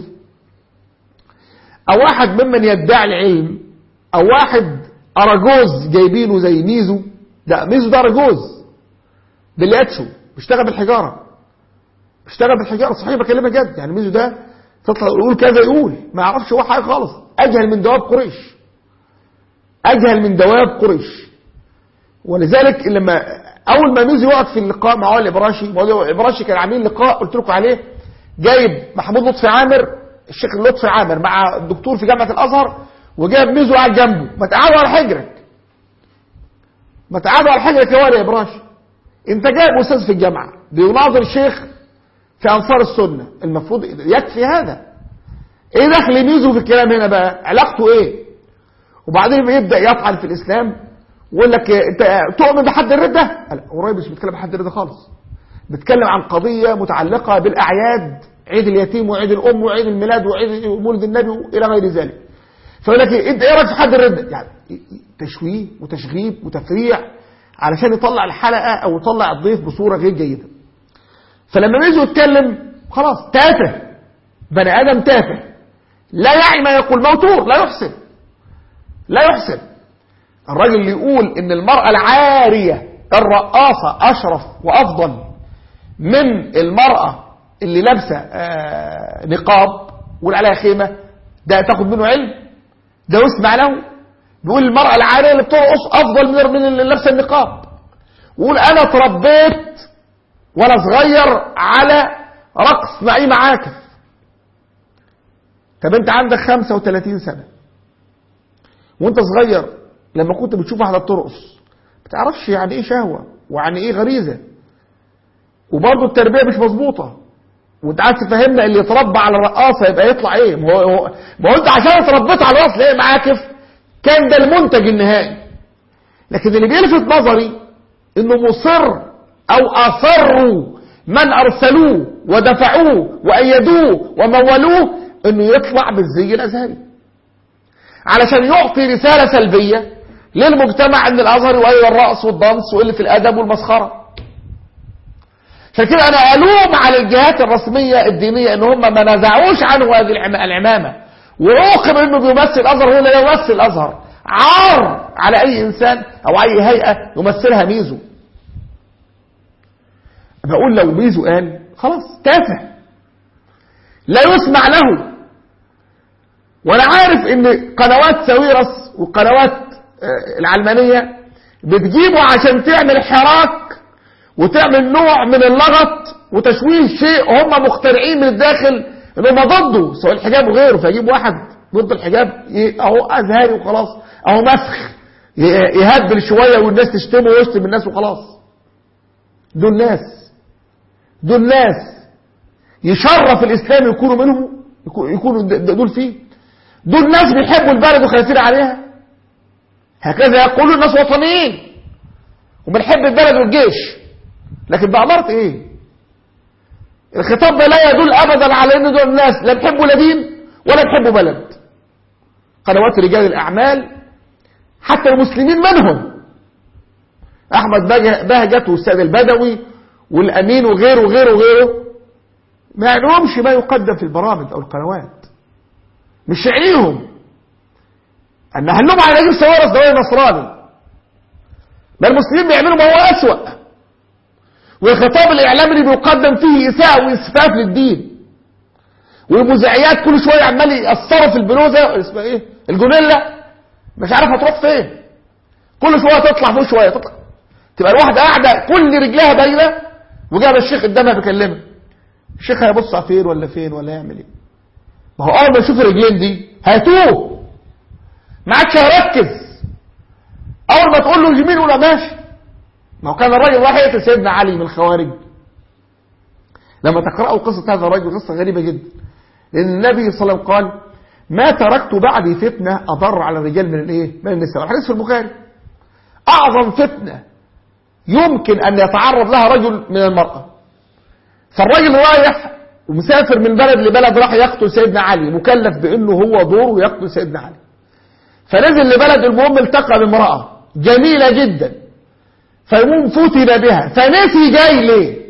أو واحد ممن يدعي العلم أو واحد أراجوز جايبينه زي ميزو ده ميزو ده أراجوز بالياتشو بيشتغل بالحجارة اشتغل بالحجاره صحيح بكلمك جد يعني ميزو ده تطلع يقول كذا يقول ما يعرفش هو حاجه خالص اجهل من دواب قريش اجهل من دواب قريش ولذلك لما اول ما ميزو يقعد في اللقاء مع علي الابراشي ما هو الابراشي كان عاملين لقاء قلت لكم عليه جايب محمود لطفي عامر الشيخ لطفي عامر مع الدكتور في جامعه الازهر وجايب ميزو قاعد جنبه ما تقعدوا على حجرك ما تقعدوا على حجرك يا ولد يا ابراشي انت جايب استاذ في الجامعه بيناظر شيخ في أنصار السنة المفروض يكفي هذا ايه دخل ميزو في الكلام هنا بقى علاقته ايه وبعدين يبدأ يطعن في الإسلام ويقول لك انت تؤمن بحد الردة لا قريب مش بيتكلم بحد الردة خالص بيتكلم عن قضية متعلقة بالأعياد عيد اليتيم وعيد الأم وعيد الميلاد وعيد مولد النبي إلى غير ذلك فيقول لك انت ايه رايك في حد الردة يعني تشويه وتشغيب وتفريع علشان يطلع الحلقة أو يطلع الضيف بصورة غير جيدة فلما ميزو يتكلم خلاص تافه بني ادم تافه لا يعي ما يقول موتور لا يحسن لا يحسن الراجل اللي يقول ان المرأة العارية الرقاصة اشرف وافضل من المرأة اللي لابسة آه نقاب ويقول عليها خيمة ده تاخد منه علم ده يسمع له بيقول المرأة العارية اللي بترقص افضل من من اللي لابسة النقاب ويقول انا اتربيت وانا صغير على رقص نعيم عاكف طب انت عندك 35 سنة وانت صغير لما كنت بتشوف واحدة بترقص ما تعرفش يعني ايه شهوة ويعني ايه غريزة وبرضه التربية مش مظبوطة وانت عايز تفهمنا اللي يتربى على الرقاصة يبقى يطلع ايه ما هو ما هو انت عشان اتربيت على الرقص ليه معاكف كان ده المنتج النهائي لكن اللي بيلفت نظري انه مصر او اصروا من ارسلوه ودفعوه وايدوه ومولوه انه يطلع بالزي الازهري علشان يعطي رسالة سلبية للمجتمع ان الازهر وايوه الرقص والدنس وقلة الادب والمسخرة عشان كده انا الوم على الجهات الرسمية الدينية ان هم ما نزعوش عنه هذه العمامة وعوقب انه بيمثل الازهر هو لا يمثل الازهر عار على اي انسان او اي هيئة يمثلها ميزو بقول لو ميزو قال خلاص تافه لا يسمع له وانا عارف ان قنوات ساويرس وقنوات العلمانية بتجيبه عشان تعمل حراك وتعمل نوع من اللغط وتشويه شيء هم مخترعين من الداخل ان هم ضده سواء الحجاب وغيره فيجيب واحد ضد الحجاب ي- اهو ازهري وخلاص اهو مسخ ي- يهبل شويه والناس تشتمه ويشتم الناس وخلاص دول ناس دول ناس يشرف الاسلام يكونوا منهم يكو- يكونوا د- د- دول فيه دول ناس بيحبوا البلد وخايفين عليها هكذا يقولون الناس وطنيين وبنحب البلد والجيش لكن بأمارة ايه الخطاب ده لا يدل ابدا على ان دول الناس لا بيحبوا لا دين ولا بيحبوا بلد قنوات رجال الاعمال حتى المسلمين منهم احمد بهج- بهجت والسيد البدوي والامين وغيره وغيره وغيره ما يعنيهمش ما يقدم في البرامج او القنوات مش يعنيهم ان هلهم على نجيب سوارس ده نصراني بل المسلمين بيعملوا ما هو اسوأ والخطاب الاعلامي اللي بيقدم فيه اساءه واسفاف للدين والمذيعيات كل شويه عمال يأثروا في البلوزه اسمها ايه الجونيلا مش عارف هتروح فين كل شويه تطلع فوق شويه تطلع تبقى الواحده قاعده كل رجلها باينه وجاب الشيخ قدامها بيكلمها الشيخ هيبص على فين ولا فين ولا يعمل ايه ما هو اول ما يشوف الرجلين دي هيتوه ما عادش هيركز اول ما تقول له يمين ولا ماشي ما هو كان الراجل راح يقتل سيدنا علي من الخوارج لما تقرأوا قصة هذا الرجل قصة غريبة جدا لأن النبي صلى الله عليه وسلم قال ما تركت بعدي فتنة أضر على الرجال من الإيه؟ من النساء الحديث في البخاري أعظم فتنة يمكن أن يتعرض لها رجل من المرأة فالراجل رايح ومسافر من بلد لبلد راح يقتل سيدنا علي مكلف بأنه هو دوره يقتل سيدنا علي فنزل لبلد المهم التقى بامرأة جميلة جدا فيقوم فتن بها فنسي جاي ليه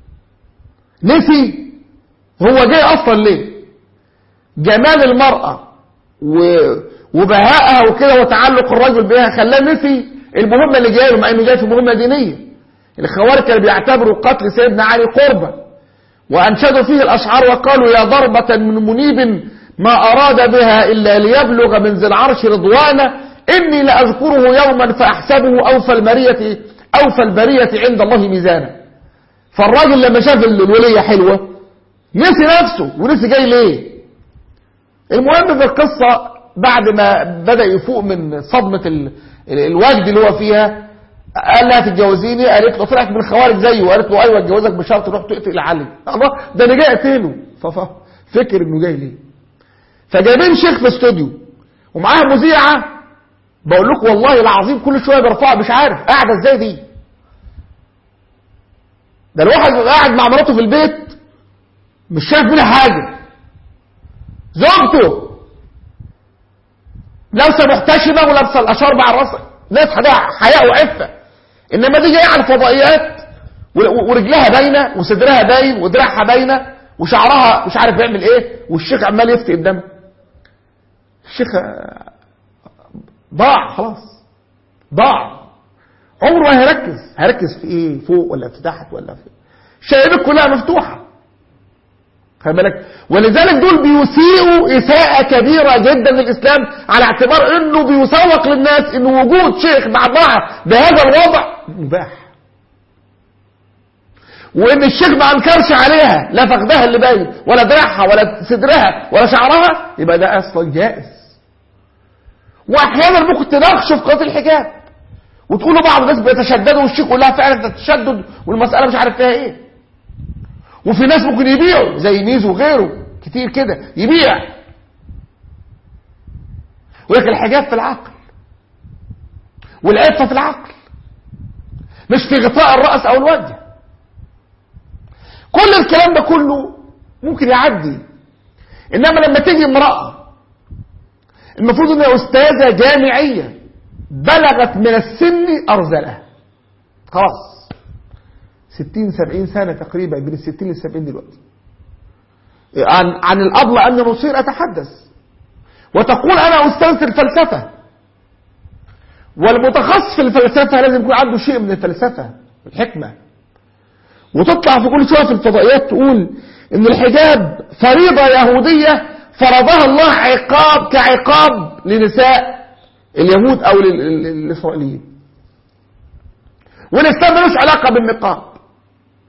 نسي هو جاي اصلا ليه جمال المرأة و... وبهائها وكده وتعلق الرجل بها خلاه نسي المهمة اللي جايه مع انه جاي في مهمة دينية الخوارج كانوا بيعتبروا قتل سيدنا علي قربة وانشدوا فيه الاشعار وقالوا يا ضربة من منيب ما اراد بها الا ليبلغ من ذي العرش رضوانه اني لاذكره يوما فاحسبه اوفى المرية اوفى البرية عند الله ميزانا فالراجل لما شاف الولية حلوة نسي نفسه ونسي جاي ليه المهم في القصة بعد ما بدأ يفوق من صدمة ال- ال- الوجد اللي هو فيها قال لها تتجوزيني قالت له طلعت من الخوارج زيه وقالت له ايوه اتجوزك بشرط تروح تقتل علي الله ده انا جاي اقتله ففكر انه جاي ليه فجايبين شيخ في استوديو ومعاها مذيعه بقول لكم والله العظيم كل شويه بيرفعها مش عارف قاعده ازاي دي ده الواحد بيبقى قاعد مع مراته في البيت مش شايف منها حاجه زوجته لابسه محتشمه ولابسه الاشارب على الراس ناس حياء حياء وعفه انما دي جايه على الفضائيات و- ورجلها باينه وصدرها باين ودراعها باينه وشعرها مش عارف بيعمل ايه والشيخ عمال يفتي قدامها الشيخ آه، ضاع خلاص ضاع عمره ما هيركز هيركز في ايه فوق ولا في تحت ولا في الشبابيك كلها مفتوحه خلي بالك ولذلك دول بيسيئوا إساءة كبيرة جدا للإسلام على اعتبار إنه بيسوق للناس إن وجود شيخ مع امرأة بهذا الوضع مباح وإن الشيخ ما أنكرش عليها لا فخدها اللي باين ولا دراعها ولا صدرها ولا شعرها يبقى ده أصلا جائز وأحيانا ممكن تناقشوا في قضية الحجاب وتقولوا بعض الناس بيتشددوا والشيخ يقول لها فعلا ده تشدد والمسألة مش عارف فيها إيه وفي ناس ممكن يبيعوا زي ميزو وغيره كتير كده يبيع ولكن الحجاب في العقل والعفة في العقل مش في غطاء الرأس أو الوجه كل الكلام ده كله ممكن يعدي إنما لما تيجي امرأة المفروض انها أستاذة جامعية بلغت من السن أرزلها خلاص ستين سبعين سنة تقريبا بين الستين للسبعين دلوقتي عن, عن الأضلع أن نصير أتحدث وتقول أنا أستاذ الفلسفة والمتخصص في الفلسفة لازم يكون عنده شيء من الفلسفة الحكمة وتطلع في كل شوية في الفضائيات تقول إن الحجاب فريضة يهودية فرضها الله عقاب كعقاب لنساء اليهود أو لل- لل- للإسرائيليين والإسلام ملوش علاقة بالنقاب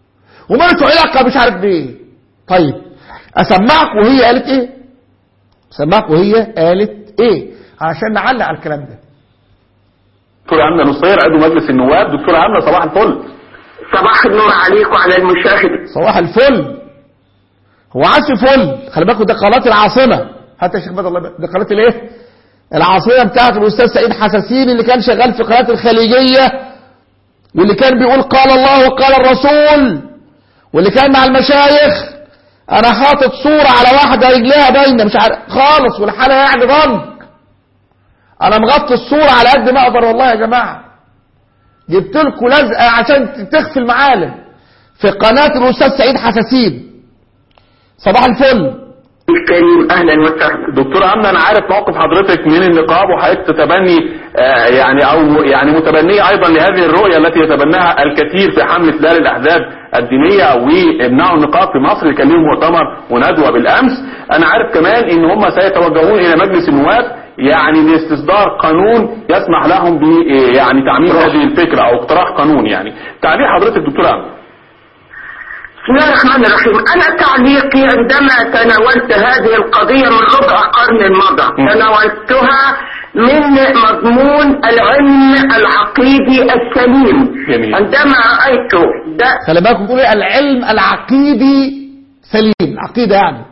ومالك علاقة مش عارف بايه طيب اسمعك وهي قالت ايه سمعك وهي قالت ايه عشان نعلق على الكلام ده دكتورة أمنة نصير عضو مجلس النواب دكتورة أمنة صباح الفل صباح النور عليك وعلى المشاهد صباح الفل هو عاش فل خلي بالكم ده قناه العاصمه حتى يا شيخ بدر الله يبارك- ده قناه الايه العاصمه بتاعت الاستاذ سعيد حساسين اللي كان شغال في قناه الخليجيه واللي كان بيقول قال الله وقال الرسول واللي كان مع المشايخ انا حاطط صوره على واحده رجليها باينه مش عارف خالص والحاله يعني ضنك انا مغطي الصوره على قد ما اقدر والله يا جماعه جبت لكم لزقه عشان تخفي المعالم في قناه الاستاذ سعيد حساسين صباح الفل الكريم اهلا وسهلا دكتورة أمنة أنا عارف موقف حضرتك من النقاب وحضرتك تتبني آه، يعني أو يعني متبنية أيضا لهذه الرؤية التي يتبناها الكثير في حملة لا للأحزاب الدينية وامنعوا النقاب في مصر اللي كان لهم مؤتمر وندوة بالأمس أنا عارف كمان إن هم سيتوجهون إلى مجلس النواب يعني لاستصدار قانون يسمح لهم ب آه، يعني تعميم هذه الفكرة أو اقتراح قانون يعني تعليق حضرتك دكتورة أمنة بسم الله الرحمن الرحيم انا تعليقي عندما تناولت هذه القضية من ربع قرن مضى م. تناولتها من مضمون العلم العقيدي السليم جميل. عندما رأيت ده خلي بالكم بتقول ايه العلم العقيدي سليم عقيده يعني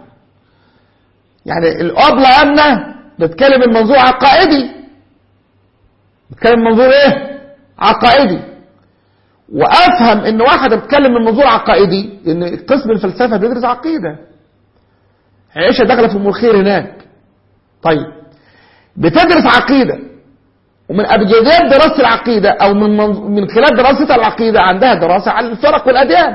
يعني الابله امنه بتكلم المنظور عقائدي بتكلم منظور ايه عقائدي وافهم ان واحده بتتكلم من منظور عقائدي ان قسم الفلسفه بيدرس عقيده عائشه داخله في ام الخير هناك طيب بتدرس عقيده ومن ابجديات دراسه العقيده او من منظ- من خلال دراستها العقيده عندها دراسه عن الفرق والاديان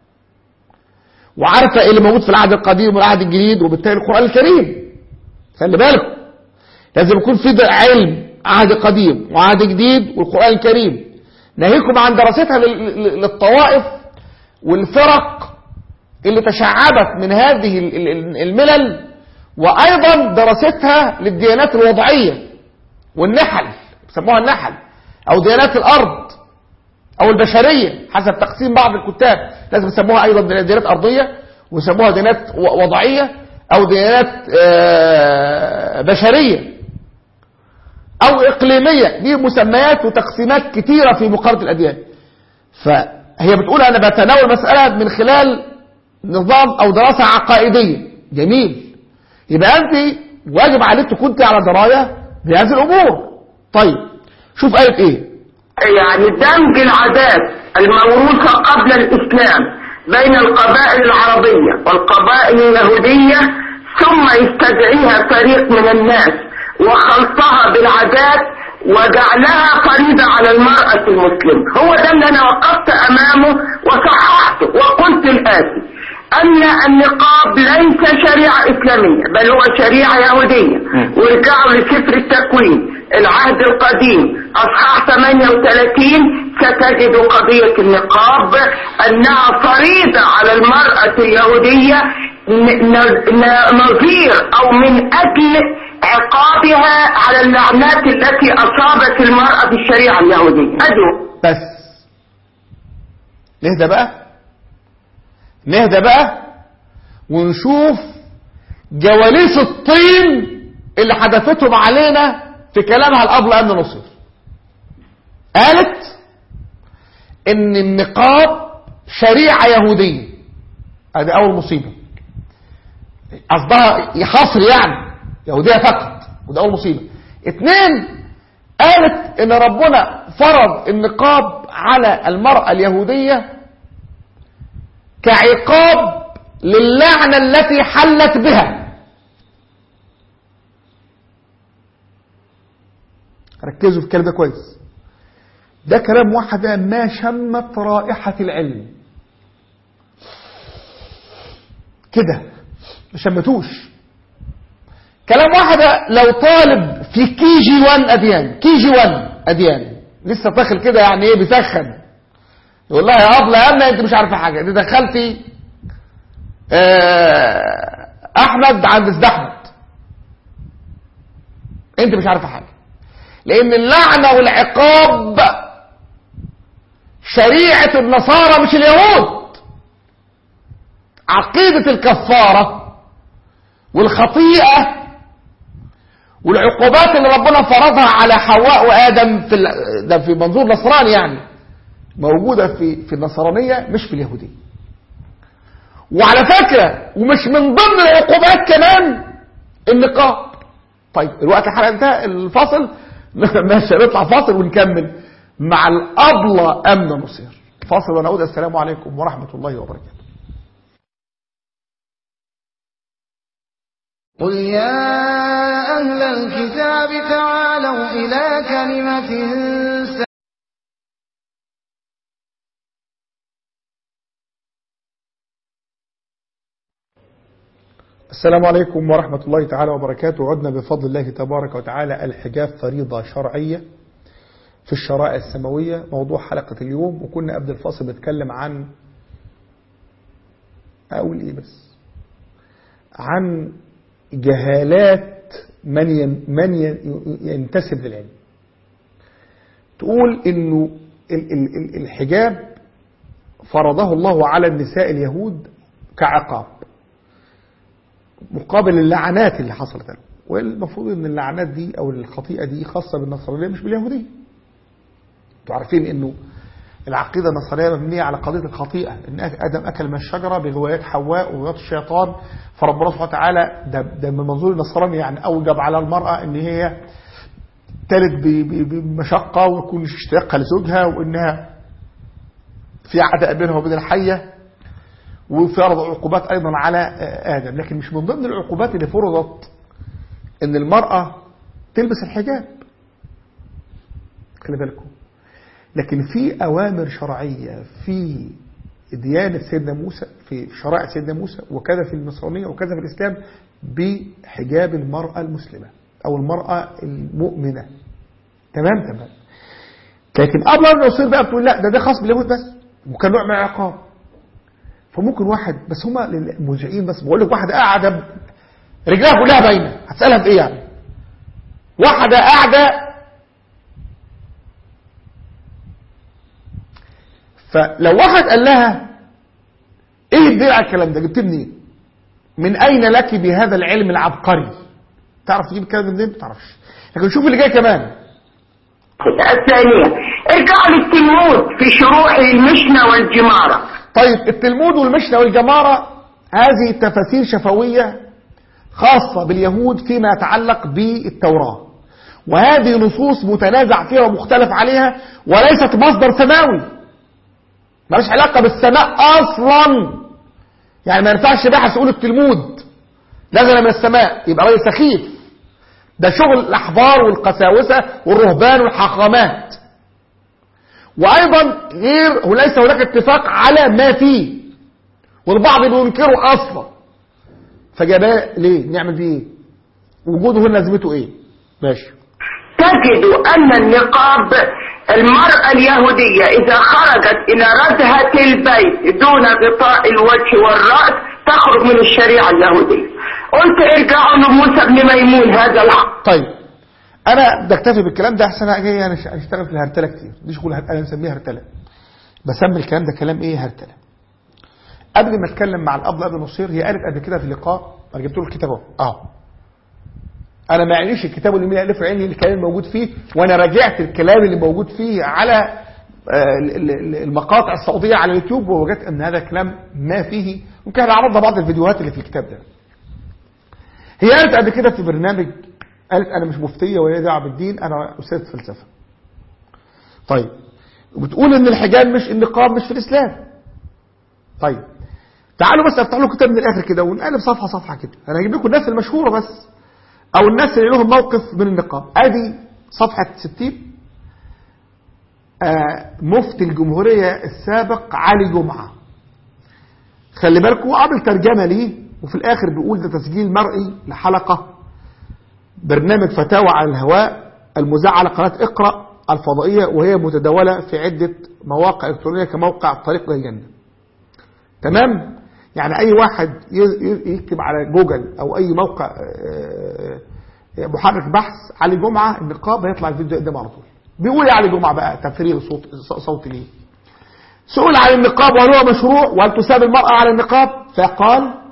وعارفه ايه اللي موجود في العهد القديم والعهد الجديد وبالتالي القران الكريم خلي بالكم لازم يكون في ده علم عهد قديم وعهد جديد والقران الكريم ناهيكم عن دراستها لل- لل- للطوائف والفرق اللي تشعبت من هذه ال- ال- الملل وايضا دراستها للديانات الوضعيه والنحل بيسموها النحل او ديانات الارض او البشريه حسب تقسيم بعض الكتاب لازم يسموها ايضا ديانات ارضيه ويسموها ديانات و- وضعيه او ديانات آه، بشريه او اقليميه دي مسميات وتقسيمات كتيره في مقارنه الاديان فهي بتقول انا بتناول مساله من خلال نظام او دراسه عقائديه جميل يبقى انت واجب عليك تكون على درايه بهذه الامور طيب شوف قالت ايه يعني دمج العادات الموروثة قبل الإسلام بين القبائل العربية والقبائل اليهودية ثم يستدعيها فريق من الناس وخلطها بالعادات وجعلها فريضة على المرأة المسلمة هو ده اللي أنا وقفت أمامه وصححته وقلت الآتي أن النقاب ليس شريعة إسلامية بل هو شريعة يهودية م. وارجعوا لسفر التكوين العهد القديم أصحاح 38 ستجد قضية النقاب أنها فريضة على المرأة اليهودية ن- ن- ن- نظير أو من أجل عقابها على اللعنات التي أصابت المرأة في الشريعة اليهودية أدو بس نهدى بقى نهدى بقى ونشوف جواليس الطين اللي حدثتهم علينا في كلامها الأبلة أمن نصر قالت ان النقاب شريعة يهودية ادي اول مصيبة قصدها حصر يعني يهودية فقط وده اول مصيبة اتنين قالت ان ربنا فرض النقاب على المرأة اليهودية كعقاب للعنة التي حلت بها ركزوا في الكلام ده كويس ده كلام واحدة ما شمت رائحة العلم كده ما شمتوش كلام واحدة لو طالب في كي جي 1 أديان كي جي 1 أديان لسه داخل كده يعني ايه بيسخن يقول لها يا أبلة يا أمنا أنت مش عارفة حاجة دي دخلتي آه أحمد عند سيد أحمد أنت مش عارفة حاجة لأن اللعنة والعقاب شريعة النصارى مش اليهود عقيدة الكفارة والخطيئة والعقوبات اللي ربنا فرضها على حواء وادم في ال- ده في منظور نصراني يعني موجوده في في النصرانيه مش في اليهوديه وعلى فكره ومش من ضمن العقوبات كمان النقاب طيب الوقت الحلقه انتهى الفاصل ماشي نطلع فاصل ونكمل مع الابلة امن نصير فاصل ونعود السلام عليكم ورحمه الله وبركاته قل يا أهل الكتاب تعالوا إلى كلمة س- السلام عليكم ورحمة الله تعالى وبركاته عدنا بفضل الله تبارك وتعالى الحجاب فريضة شرعية في الشرائع السماوية موضوع حلقة اليوم وكنا قبل الفاصل بنتكلم عن أقول إيه بس عن جهالات من ين من ين- ينتسب للعلم تقول إنه ال- ال- ال- الحجاب فرضه الله على النساء اليهود كعقاب مقابل اللعنات اللي حصلت لهم والمفروض ان اللعنات دي او الخطيئه دي خاصه بالنصرانيه مش باليهوديه انتوا عارفين انه العقيده النصرانيه مبنيه على قضيه الخطيئه ان ادم اكل من الشجره بغوايات حواء وغوايات الشيطان فربنا سبحانه وتعالى ده, ده من منظور النصراني يعني اوجب على المراه ان هي تلد ب- ب- بمشقه ويكون اشتياقها لزوجها وانها في عداء بينها وبين الحيه وفرض عقوبات ايضا على ادم لكن مش من ضمن العقوبات اللي فرضت ان المراه تلبس الحجاب خلي بالكم لكن في اوامر شرعيه في ديانه سيدنا موسى في شرائع سيدنا موسى وكذا في النصرانيه وكذا في الاسلام بحجاب المراه المسلمه او المراه المؤمنه تمام تمام لكن قبل ان يصير بقى بتقول لا ده ده خاص باليهود بس وكان نوع من العقاب فممكن واحد بس هما للمذيعين بس بقول لك واحده قاعده ب- رجلها كلها باينه هتسالها في ايه يعني واحده قاعده فلو واحد قال لها ايه الدليل على الكلام ده جبت منين من اين لك بهذا العلم العبقري تعرف تجيب الكلام ده منين ما تعرفش لكن شوف اللي جاي كمان الثانية ارجعوا للتلمود في شروح المشنة والجمارة طيب التلمود والمشنة والجمارة هذه تفاسير شفوية خاصة باليهود فيما يتعلق بالتوراة وهذه نصوص متنازع فيها ومختلف عليها وليست مصدر سماوي مالهاش علاقة بالسماء أصلا يعني ما ينفعش باحث يقول التلمود نزل من السماء يبقى راجل سخيف ده شغل الأحبار والقساوسة والرهبان والحاخامات وايضا غير وليس هناك اتفاق على ما فيه والبعض بينكره اصلا فجاباه ليه نعمل فيه ايه وجوده هنا لازمته ايه ماشي تجد أن النقاب المرأة اليهودية إذا خرجت إلى ردهة البيت دون غطاء الوجه والرأس تخرج من الشريعة اليهودية قلت ارجعوا لموسى بن ميمون هذا الحق طيب انا بكتفي بالكلام ده احسن أنا جاي انا ش- هنشتغل في الهرتله كتير دي شغل هر- انا مسميها هرتله بسمي الكلام ده كلام ايه هرتله قبل ما اتكلم مع الاب ابي نصير هي قالت قبل كده في لقاء انا جبت له الكتاب اهو اهو انا ما يعنيش الكتاب اللي مين الف عيني الكلام الموجود فيه وانا راجعت الكلام اللي موجود فيه على آه، ال- ال- المقاطع الصوتيه على اليوتيوب ووجدت ان هذا كلام ما فيه ممكن عرضنا بعض الفيديوهات اللي في الكتاب ده هي قالت قبل كده في برنامج قالت انا مش مفتيه ولا لي دعوه بالدين انا استاذ فلسفه طيب وبتقول ان الحجاب مش النقاب مش في الاسلام طيب تعالوا بس افتح لكم كتاب من الاخر كده ونقلب صفحه صفحه كده انا هجيب لكم الناس المشهوره بس او الناس اللي لهم موقف من النقاب ادي صفحه 60 آه مفتي الجمهوريه السابق علي جمعه خلي بالكم عامل ترجمه ليه وفي الاخر بيقول ده تسجيل مرئي لحلقه برنامج فتاوى على الهواء المذاع على قناه اقرا الفضائيه وهي متداوله في عده مواقع الكترونيه كموقع الطريق للجنه تمام يعني اي واحد ي- ي- يكتب على جوجل او اي موقع آه، آه، محرك بحث علي جمعه النقاب هيطلع الفيديو قدامه على طول بيقول يا علي جمعه بقى تفريغ صوت صوت ليه سئل عن النقاب وهل هو مشروع وهل تساب المرأة على النقاب فقال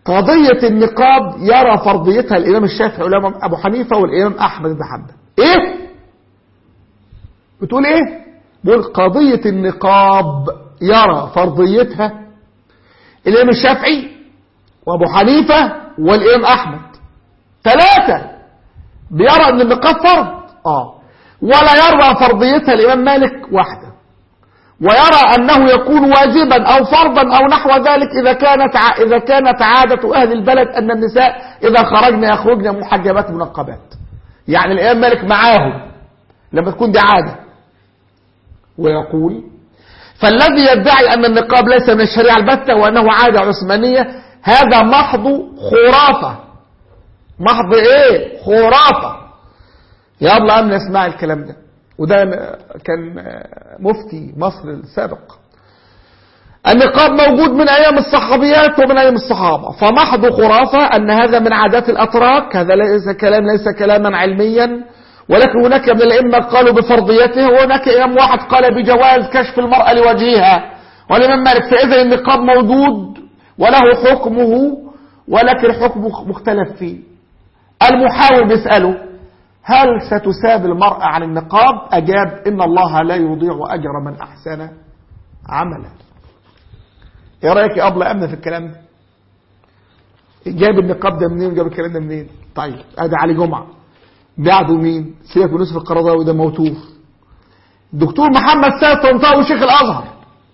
قضية النقاب يرى فرضيتها الإمام الشافعي والإمام أبو حنيفة والإمام أحمد بن حنبل إيه؟ بتقول إيه؟ بقول قضية النقاب يرى فرضيتها الإمام الشافعي وأبو حنيفة والإمام أحمد ثلاثة بيرى أن النقاب فرض آه ولا يرى فرضيتها الإمام مالك واحدة ويرى أنه يكون واجبا أو فرضا أو نحو ذلك إذا كانت ع... إذا كانت عادة أهل البلد أن النساء إذا خرجن يخرجن محجبات منقبات يعني الإمام مالك معاهم لما تكون دي عادة ويقول فالذي يدعي أن النقاب ليس من الشريعة البتة وأنه عادة عثمانية هذا محض خرافة محض إيه خرافة يلا أمنا اسمع الكلام ده وده كان مفتي مصر السابق النقاب موجود من أيام الصحابيات ومن أيام الصحابة فمحض خرافة أن هذا من عادات الأتراك هذا ليس كلام ليس كلاما علميا ولكن هناك من الأئمة قالوا بفرضيته وهناك إمام واحد قال بجواز كشف المرأة لوجهها والإمام مالك فإذا النقاب موجود وله حكمه ولكن حكمه مختلف فيه المحاور بيسأله هل ستساب المرأة عن النقاب أجاب إن الله لا يضيع أجر من أحسن عملا ايه رأيك يا أبلة أمنة في الكلام ده جاب النقاب ده منين وجاب الكلام ده منين طيب ادي علي جمعة بعده مين سيبك من يوسف القرضاوي ده موتوف الدكتور محمد سيد طنطاوي شيخ الازهر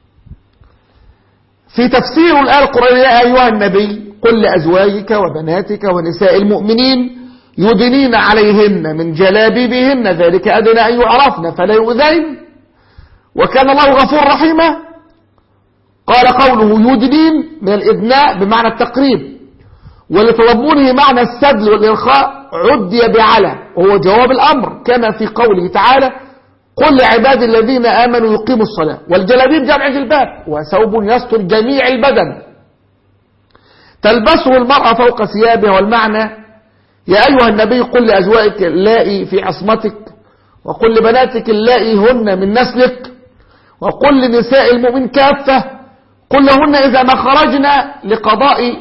في تفسير الآية القرآنية يا أيها النبي قل لأزواجك وبناتك ونساء المؤمنين يدنين عليهن من جلابيبهن ذلك أدنى أن يعرفن فلا يؤذين وكان الله غفور رحيما قال قوله يدنين من الإدناء بمعنى التقريب ولتضمنه معنى السدل والإرخاء عدي بعلى وهو جواب الأمر كما في قوله تعالى قل لعباد الذين آمنوا يقيموا الصلاة والجلابيب جمع جلباب وثوب يستر جميع البدن تلبسه المرأة فوق ثيابها والمعنى يا أيها النبي قل لأزواجك اللائي في عصمتك وقل لبناتك اللائي هن من نسلك وقل لنساء المؤمن كافة قل لهن إذا ما خرجنا لقضاء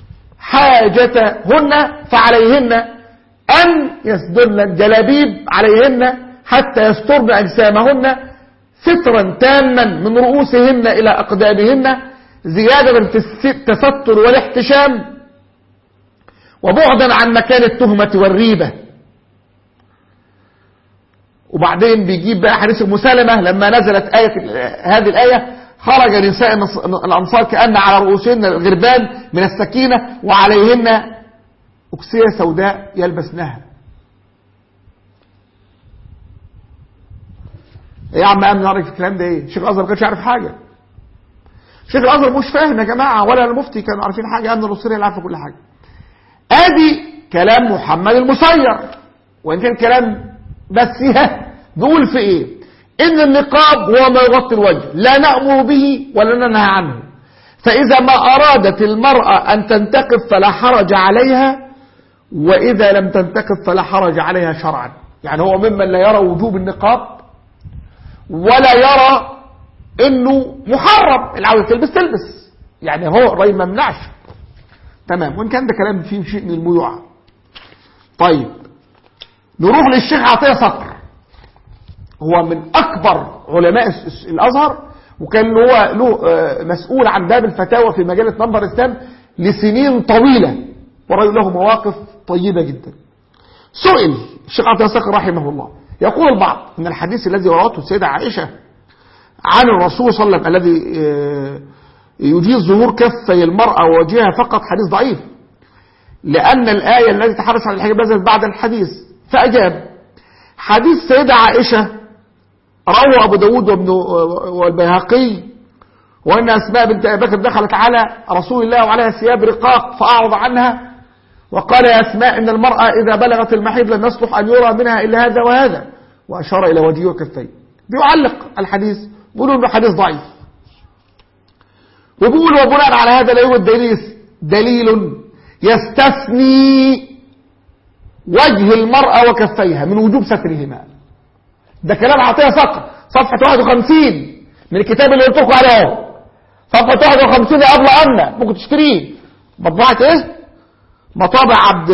حاجتهن فعليهن أن يسدلن الجلابيب عليهن حتى يسترن أجسامهن سترا تاما من رؤوسهن إلى أقدامهن زيادة في التستر والاحتشام وبعدا عن مكان التهمة والريبة وبعدين بيجيب بقى حديث ام سلمة لما نزلت آية هذه الآية خرج نساء الأنصار كأن على رؤوسهن الغربان من السكينة وعليهن أكسية سوداء يلبسنها ايه يا عم امن نعرف الكلام ده ايه شيخ الازهر ما كانش يعرف حاجه شيخ الازهر مش فاهم يا جماعه ولا المفتي كانوا عارفين حاجه امن الرسول اللي عارفه كل حاجه ادي كلام محمد المسير وان كان كلام بس بيقول في ايه ان النقاب هو ما يغطي الوجه لا نأمر به ولا ننهى عنه فاذا ما ارادت المرأة ان تنتقب فلا حرج عليها واذا لم تنتقب فلا حرج عليها شرعا يعني هو ممن لا يرى وجوب النقاب ولا يرى انه محرم اللي عاوز تلبس تلبس يعني هو الراي ما منعش تمام وان كان ده كلام فيه شيء من الميوعة طيب نروح للشيخ عطية صقر هو من اكبر علماء الازهر وكان هو له مسؤول عن باب الفتاوى في مجلة منبر الاسلام لسنين طويلة ورأي له مواقف طيبة جدا سئل الشيخ عطية صقر رحمه الله يقول البعض ان الحديث الذي روته السيدة عائشة عن الرسول صلى الله عليه وسلم الذي يجيز ظهور كفي المرأة ووجهها فقط حديث ضعيف لأن الآية التي تحرص عن الحجاب نزلت بعد الحديث فأجاب حديث سيدة عائشة روى أبو داود وابن والبيهقي وأن أسماء بنت أبي بكر دخلت على رسول الله وعليها ثياب رقاق فأعرض عنها وقال يا أسماء إن المرأة إذا بلغت المحيض لم يصلح أن يرى منها إلا هذا وهذا وأشار إلى وجهه وكفيه بيعلق الحديث بيقولوا إنه حديث ضعيف وبيقول وبناء على هذا لا يوجد دليل دليل يستثني وجه المرأة وكفيها من وجوب سترهما ده كلام عطية صقر صفحة 51 من الكتاب اللي قلت لكم عليه صفحة 51 يا أبلة أمنة ممكن تشتريه مطبعة ايه مطابع عبد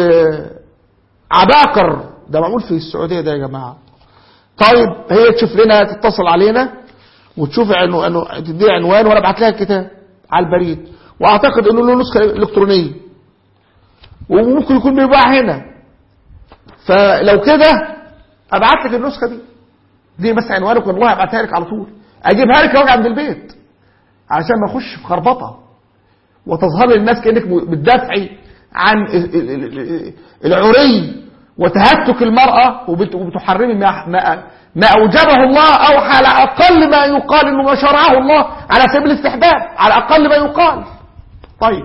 عباقر ده معمول في السعودية ده يا جماعة طيب هي تشوف لنا تتصل علينا وتشوف انه انه تدي عنوان وانا ابعت لها الكتاب على البريد واعتقد انه له نسخه الكترونيه وممكن يكون بيباع هنا فلو كده ابعت لك النسخه دي دي بس عنوانك والله ابعتها لك على طول اجيبها لك واجي عند البيت علشان ما اخش في خربطه وتظهر للناس كانك بتدافعي عن ال- ال- ال- العري وتهتك المرأة وبت- وبتحرمي ما, ما, ما أوجبه الله أو على أقل ما يقال إنه ما شرعه الله على سبيل الاستحباب على أقل ما يقال طيب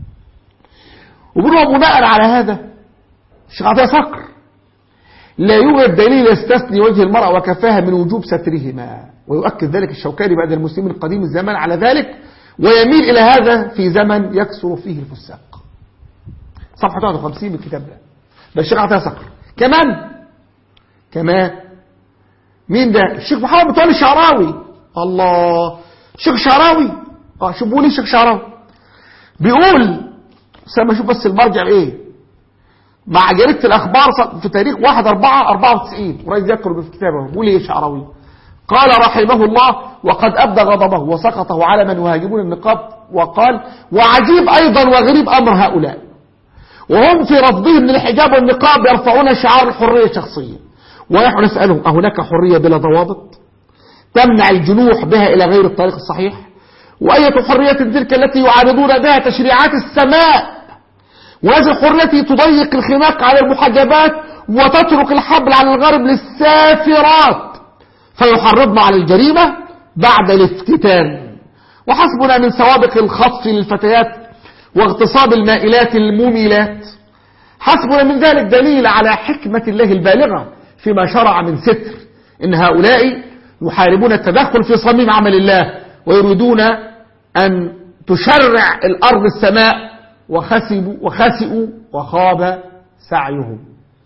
وبنوع بناء على هذا الشيخ عطية صقر لا يوجد دليل يستثني وجه المرأة وكفاها من وجوب سترهما ويؤكد ذلك الشوكاني بعد المسلمين القديم الزمان على ذلك ويميل إلى هذا في زمن يكثر فيه الفساق صفحة 51 من الكتاب ده ده الشيخ عطية صقر كمان كمان مين ده الشيخ محمد متولي الشعراوي الله الشيخ شعراوي اه شوف بيقول ايه الشيخ شعراوي بيقول سامع شوف بس المرجع ايه مع جريدة الأخبار في تاريخ 1 4 94 ورئيس يذكر في كتابه بيقول ايه شعراوي قال رحمه الله وقد أبدى غضبه وسقطه على من يهاجمون النقاب وقال وعجيب أيضا وغريب أمر هؤلاء وهم في رفضهم للحجاب والنقاب يرفعون شعار الحرية الشخصية ونحن نسألهم أهناك حرية بلا ضوابط تمنع الجنوح بها إلى غير الطريق الصحيح وأية حرية تلك التي يعارضون بها تشريعات السماء وهذه الحرية تضيق الخناق على المحجبات وتترك الحبل على الغرب للسافرات فيحرضن على الجريمة بعد الافتتان وحسبنا من سوابق الخطف للفتيات واغتصاب المائلات المميلات حسبنا من ذلك دليل على حكمة الله البالغة فيما شرع من ستر إن هؤلاء يحاربون التدخل في صميم عمل الله ويريدون أن تشرع الأرض السماء وخسبوا وخسئوا وخاب سعيهم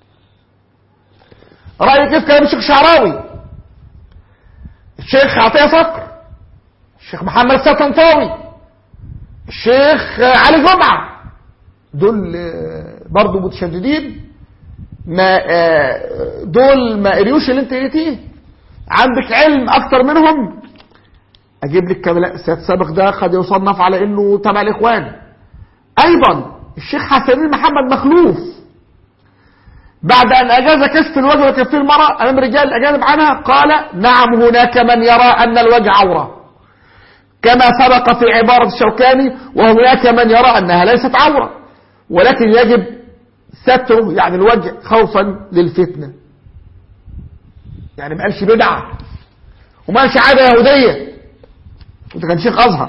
رأيك كيف كلام الشيخ شعراوي الشيخ عطية صقر الشيخ محمد السطنطاوي الشيخ علي جمعة دول برضو متشددين ما دول ما قريوش اللي انت قريتيه عندك علم اكتر منهم اجيب لك كمال سابق ده قد يصنف على انه تبع الاخوان ايضا الشيخ حسنين محمد مخلوف بعد ان اجاز كشف الوجه وكف المرأة امام رجال الاجانب عنها قال نعم هناك من يرى ان الوجه عورة كما سبق في عبارة الشوكاني وهناك من يرى انها ليست عورة ولكن يجب ستره يعني الوجه خوفا للفتنة يعني ما قالش بدعة وما قالش عادة يهودية وده كان شيخ ازهر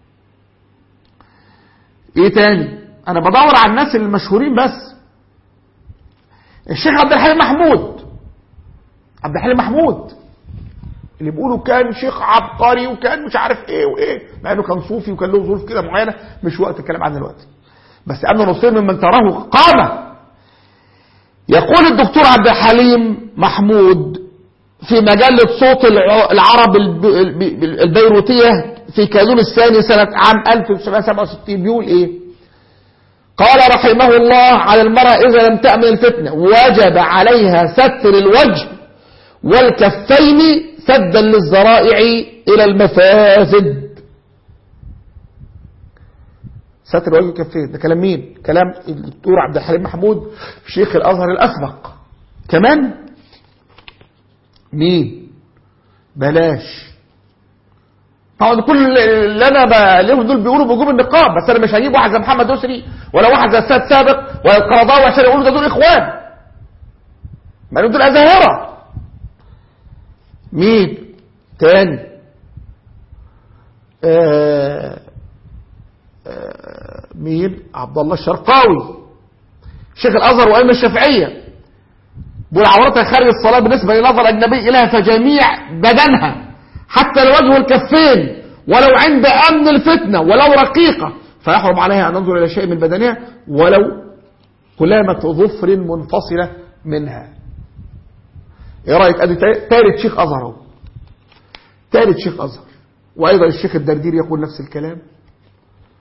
ايه تاني انا بدور على الناس المشهورين بس الشيخ عبد الحليم محمود عبد الحليم محمود اللي بيقولوا كان شيخ عبقري وكان مش عارف ايه وايه مع انه كان صوفي وكان له ظروف كده معينه مش وقت الكلام عنها دلوقتي بس امن نصير ممن تراه قامه يقول الدكتور عبد الحليم محمود في مجلة صوت العرب البيروتية في كانون الثاني سنة عام 1967 بيقول ايه قال رحمه الله على المرأة إذا لم تأمن الفتنة وجب عليها ستر الوجه والكفين سدا للذرائع إلى المفاسد ستر الوجه والكفين ده كلام مين كلام الدكتور عبد الحليم محمود شيخ الأزهر الأسبق كمان مين بلاش طبعا كل اللي انا بقولهم دول بيقولوا بوجوب النقاب بس انا مش هجيب واحد زي محمد يسري ولا واحد زي السيد سابق ولا القرضاوي عشان يقولوا ده دول اخوان ما دول ازاهره مين تاني آه آه مين عبد الله الشرقاوي شيخ الازهر وائمه الشافعيه بيقول عورتها خارج الصلاه بالنسبه لنظر اجنبي اليها فجميع بدنها حتى الوجه والكفين ولو عند امن الفتنه ولو رقيقه فيحرم عليها ان ننظر الى شيء من بدنها ولو كلامه ظفر منفصله منها ايه رايك ادي ثالث شيخ ازهر اهو ثالث شيخ ازهر وايضا الشيخ الدردير يقول نفس الكلام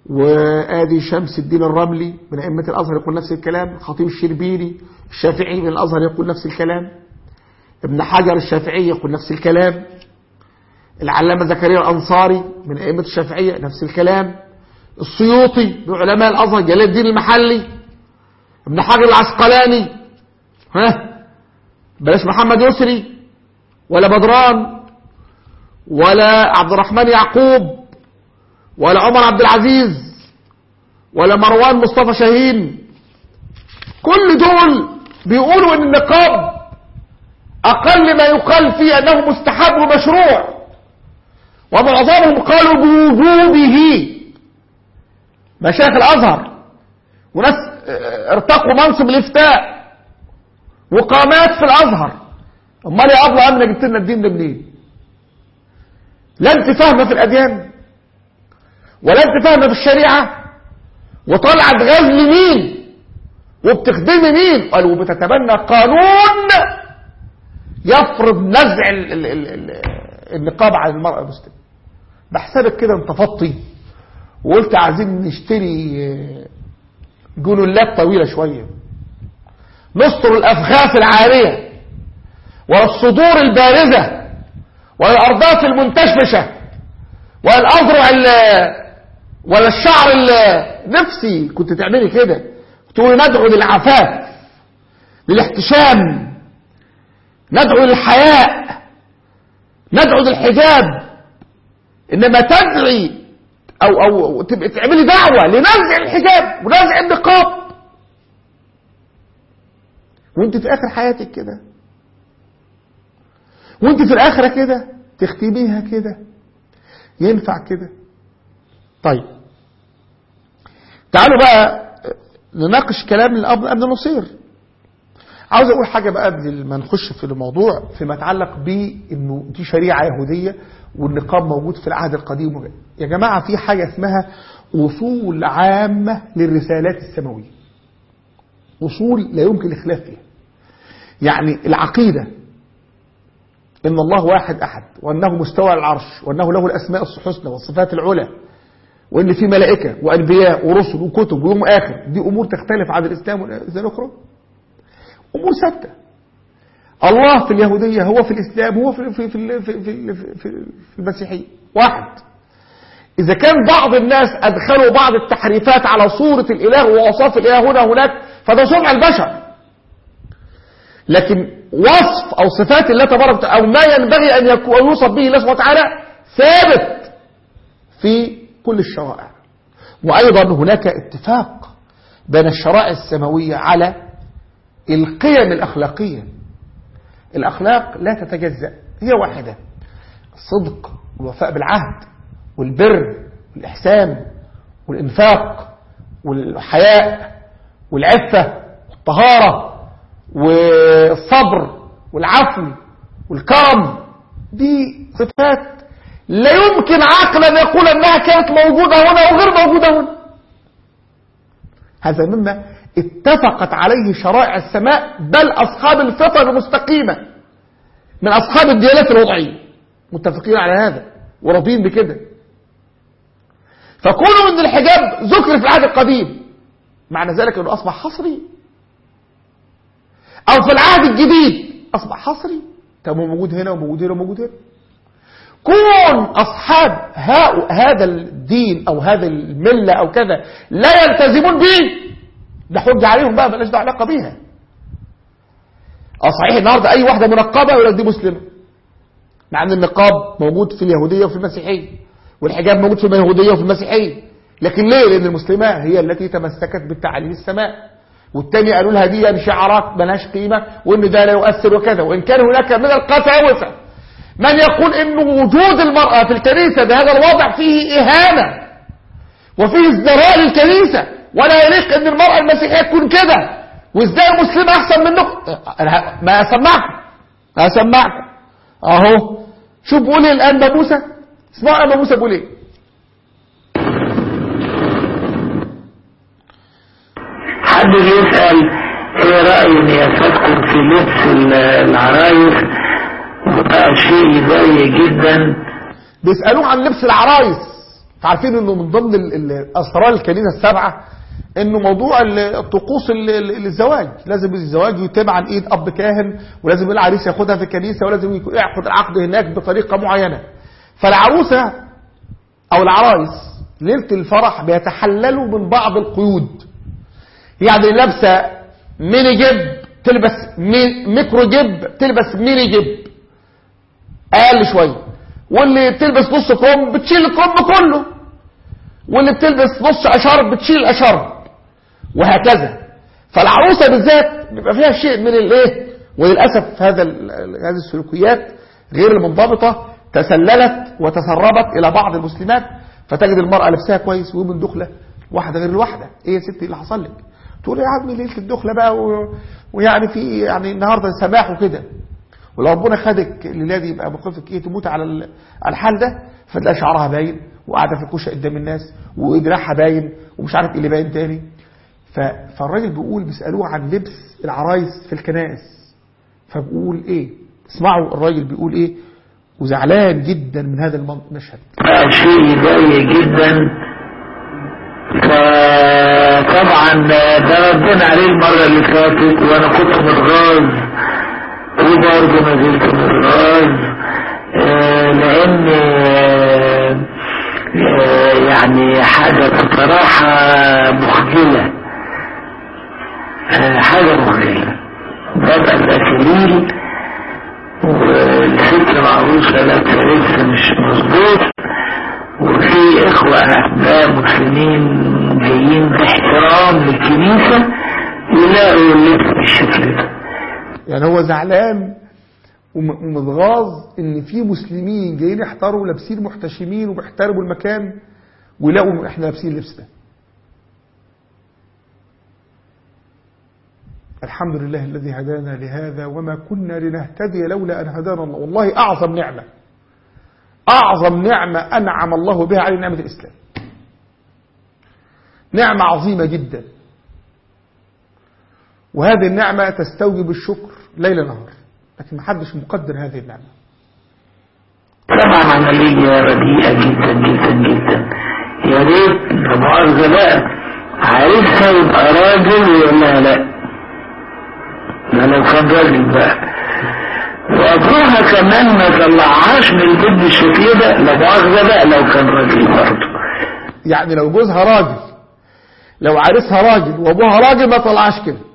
وادي شمس الدين الرملي من ائمه الازهر يقول نفس الكلام خطيب الشربيني الشافعي من الازهر يقول نفس الكلام ابن حجر الشافعي يقول نفس الكلام العلامه زكريا الانصاري من ائمه الشافعيه نفس الكلام السيوطي من علماء الازهر جلال الدين المحلي ابن حجر العسقلاني ها بلاش محمد يسري ولا بدران ولا عبد الرحمن يعقوب ولا عمر عبد العزيز ولا مروان مصطفى شاهين كل دول بيقولوا ان النقاب اقل ما يقال فيه انه مستحب ومشروع ومعظمهم قالوا بوجوبه مشايخ الازهر وناس ارتقوا منصب الافتاء وقامات في الازهر امال يا ابله امنه جبت لنا الدين ده منين لا انت فاهمه في الاديان ولا انت فاهمه في الشريعه وطلعت غزل مين وبتخدمي مين قال وبتتبنى قانون يفرض نزع ال ال ال ال النقاب على المرأة المسلمة بحسبك كده انت فطي وقلت عايزين نشتري جنولات طويلة شوية نستر الأفخاذ العارية والصدور البارزة والأرضات المنتشفشة والأذرع ولا الشعر نفسي كنت تعملي كده تقولي ندعو للعفاف للاحتشام ندعو للحياء ندعو للحجاب انما تدعي او او تبقى تعملي دعوه لنزع الحجاب ونزع النقاب وانت في اخر حياتك كده وانت في الاخره كده تختميها كده ينفع كده طيب تعالوا بقى نناقش كلام الاب ابن نصير عاوز اقول حاجه بقى قبل ما نخش في الموضوع فيما يتعلق بانه دي شريعه يهوديه والنقاب موجود في العهد القديم يا جماعه في حاجه اسمها اصول عامه للرسالات السماويه اصول لا يمكن الاختلاف فيها يعني العقيده ان الله واحد احد وانه مستوى على العرش وانه له الاسماء الحسنى والصفات العلى وان في ملائكه وانبياء ورسل وكتب ويوم اخر دي امور تختلف عن الاسلام والاديان الاخرى امور ثابته الله في اليهوديه هو في الاسلام هو في في في في, في, في, في المسيحيه واحد اذا كان بعض الناس ادخلوا بعض التحريفات على صوره الاله واوصاف الاله هنا هناك فده صنع البشر لكن وصف او صفات الله تبارك او ما ينبغي ان يكون يوصف به الله سبحانه وتعالى ثابت في كل الشرائع وايضا هناك اتفاق بين الشرائع السماويه على القيم الأخلاقية الأخلاق لا تتجزأ هي واحدة الصدق والوفاء بالعهد والبر والإحسان والإنفاق والحياء والعفة والطهارة والصبر والعفو والكرم دي صفات لا يمكن عقلا يقول أنها كانت موجودة هنا أو غير موجودة هنا هذا مما اتفقت عليه شرائع السماء بل أصحاب الفطر المستقيمة من أصحاب الديانات الوضعية متفقين على هذا وراضين بكده فكونوا ان الحجاب ذكر في العهد القديم معنى ذلك انه اصبح حصري او في العهد الجديد اصبح حصري طب هو موجود هنا وموجود هنا وموجود هنا كون اصحاب هذا الدين او هذا المله او كذا لا يلتزمون به ده حجه عليهم بقى مالناش دعوه علاقه بيها اه صحيح النهارده اي واحده منقبه يقول لك دي مسلمه مع ان النقاب موجود في اليهوديه وفي المسيحيه والحجاب موجود في اليهوديه وفي المسيحيه لكن ليه لان المسلمه هي التي تمسكت بالتعاليم السماء والتاني قالوا لها دي شعارات ملهاش قيمه وان ده لا يؤثر وكذا وان كان هناك من القساوسه من يقول ان وجود المراه في الكنيسه بهذا الوضع فيه اهانه وفيه ازدراء للكنيسه ولا يليق ان المراه المسيحيه تكون كده وازاي المسلمه احسن منكم ما اسمعكم اسمعكم اهو شوف بيقول ايه الان موسى اسمعوا ابا موسى بيقول ايه حد بيسأل ايه رأي نياستكم في لبس العرايس وبقى شيء ضيق جدا بيسالوه عن لبس العرايس عارفين انه من ضمن ال- ال- اسرار الكنيسه السبعه انه موضوع ال- الطقوس ال- ال- الزواج لازم الزواج يتم عن ايد اب كاهن ولازم العريس ياخدها في الكنيسه ولازم يكون- ياخد العقد هناك بطريقه معينه فالعروسه او العرايس ليله الفرح بيتحللوا من بعض القيود يعني لابسه ميني جيب تلبس مي ميكرو جيب تلبس ميني جيب اقل شويه واللي بتلبس نص كم بتشيل الكم كله واللي بتلبس نص اشارب بتشيل الاشارب وهكذا فالعروسه بالذات بيبقى فيها شيء من الايه وللاسف هذا ال- ال- هذه السلوكيات غير المنضبطه تسللت وتسربت الى بعض المسلمات فتجد المراه لبسها كويس ويوم الدخله واحده غير الواحده ايه يا ستي اللي حصل لك تقول يا عمي ليله الدخله بقى و... ويعني في يعني النهارده سماح وكده ولو ربنا خدك الليله دي يبقى موقفك ايه تموت على ال- على الحال ده فتلاقي شعرها باين وقاعده في الكوشه قدام الناس ودراعها باين ومش عارف ايه اللي باين تاني ف... فالراجل بيقول بيسالوه عن لبس العرايس في الكنائس فبقول ايه اسمعوا الراجل بيقول ايه وزعلان جدا من هذا المن- المشهد شيء يضايق جدا فطبعا ده ردنا عليه المرة اللي فاتت وانا كنت متغاظ وبرضه ما زلت متغاظ آه، لان آه، آه، يعني حاجة بصراحة مخجلة آه، حاجة مخجلة ببقى الأكليل والست العروسة لابسة لبس مش مظبوط وفي إخوة أحباب مسلمين جايين باحترام للكنيسة يلاقوا اللبس بالشكل ده يعني هو زعلان وم- ومتغاظ ان في مسلمين جايين يحضروا لابسين محتشمين وبيحترموا المكان ويلاقوا احنا لابسين اللبس ده الحمد لله الذي هدانا لهذا وما كنا لنهتدي لولا ان هدانا الله والله اعظم نعمه اعظم نعمه انعم الله بها على نعمه الاسلام نعمه عظيمه جدا وهذه النعمة تستوجب الشكر ليل نهار لكن محدش مقدر هذه النعمة طبعا عملية رديئة جدا جدا جدا يا ريت لا مؤاخذة بقى عايزها يبقى راجل ويقول لها لا ما لو كان راجل بقى وابوها كمان ما طلعهاش من البيت بالشكل ده لا مؤاخذة بقى لو كان راجل برضه يعني لو جوزها راجل لو عريسها راجل وابوها راجل ما طلعش كده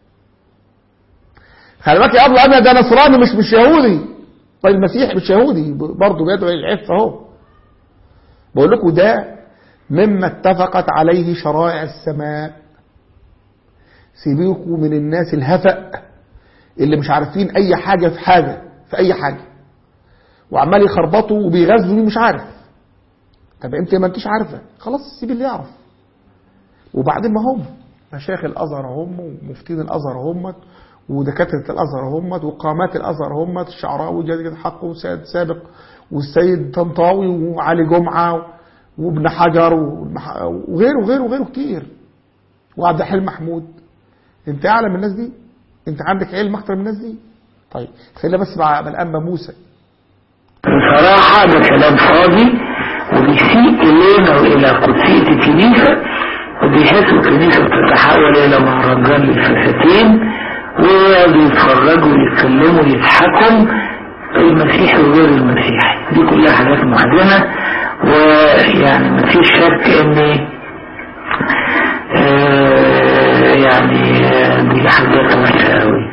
خلي بالك يا ابو انا ده نصراني مش مش يهودي طيب المسيح مش يهودي برضه بيدعو للعفه اهو بقول لكم ده مما اتفقت عليه شرائع السماء سيبيكوا من الناس الهفأ اللي مش عارفين اي حاجه في حاجه في اي حاجه وعمال يخربطوا وبيغزوا مين مش عارف طب انت ما انتش عارفه خلاص سيب اللي يعرف وبعدين ما هم مشايخ الازهر هم ومفتين الازهر هم ودكاتره الازهر هم وقامات الازهر هم الشعراوي جديد الحق وسيد سابق والسيد طنطاوي وعلي جمعه وابن حجر والمح- وغيره وغيره وغيره كتير وعبد الحليم محمود انت اعلم من الناس دي انت عندك علم اكتر من الناس دي طيب خلينا بس مع من انبا موسى بصراحة ده كلام فاضي وبيسيء إلينا وإلى قدسية الكنيسة وبيحس الكنيسة بتتحول إلى مهرجان للفساتين ويقعدوا يتفرجوا ويتكلموا ويضحكوا المسيحي وغير المسيحي دي كلها حاجات محزنة ويعني مفيش شك إن آه، يعني آه، دي حاجات وحشة أوي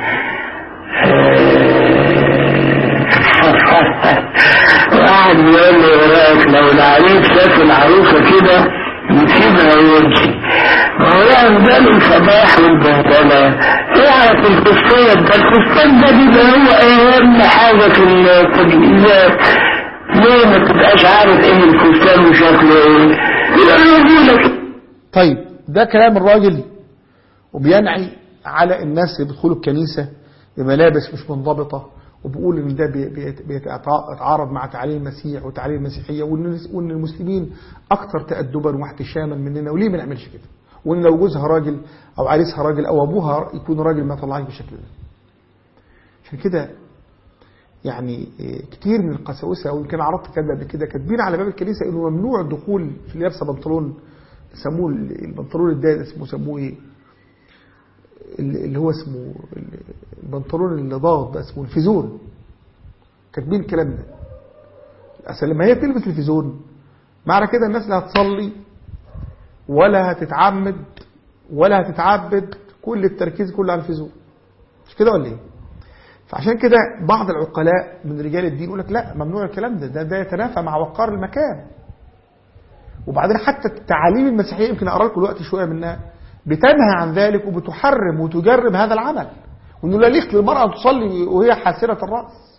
وقعد يقول له ايه رايك لو العريس شاف العروسه كده يسيبها ويمشي ما هو يعرف ده الصباح والبهدله يعرف الفستان ده الفستان ده بيبقى هو اهم حاجه في التجهيزات ليه ما تبقاش عارف ايه الفستان وشكله ايه يبقى يقول لك طيب ده كلام الراجل وبينعي على الناس اللي بيدخلوا الكنيسة بملابس مش منضبطة وبيقول ان ده بي- بي- بيتعارض مع تعاليم المسيح وتعاليم المسيحية وان وإن المسلمين اكثر تأدبا واحتشاما مننا وليه ما نعملش كده وان لو جوزها راجل او عريسها راجل او ابوها يكون راجل ما طلعش بالشكل ده عشان كده يعني إيه، كتير من القساوسه ويمكن عرضت كده قبل كده كاتبين على باب الكنيسه انه ممنوع الدخول في لابسه بنطلون يسموه ال- البنطلون الداير اسمه سموه ايه اللي اللي هو اسمه ال- البنطلون اللي ضاغط ده اسمه الفيزون كاتبين الكلام ده اصل لما هي تلبس الفيزون معنى كده الناس لا هتصلي ولا هتتعمد ولا هتتعبد كل التركيز كله على الفيزون مش كده ولا ايه فعشان كده بعض العقلاء من رجال الدين يقول لك لا ممنوع الكلام ده ده, ده يتنافى مع وقار المكان وبعدين حتى التعاليم المسيحيه يمكن اقرا لكم دلوقتي شويه منها بتنهى عن ذلك وبتحرم وتجرم هذا العمل وانه لا يليق للمراه ان تصلي وهي حاسره الراس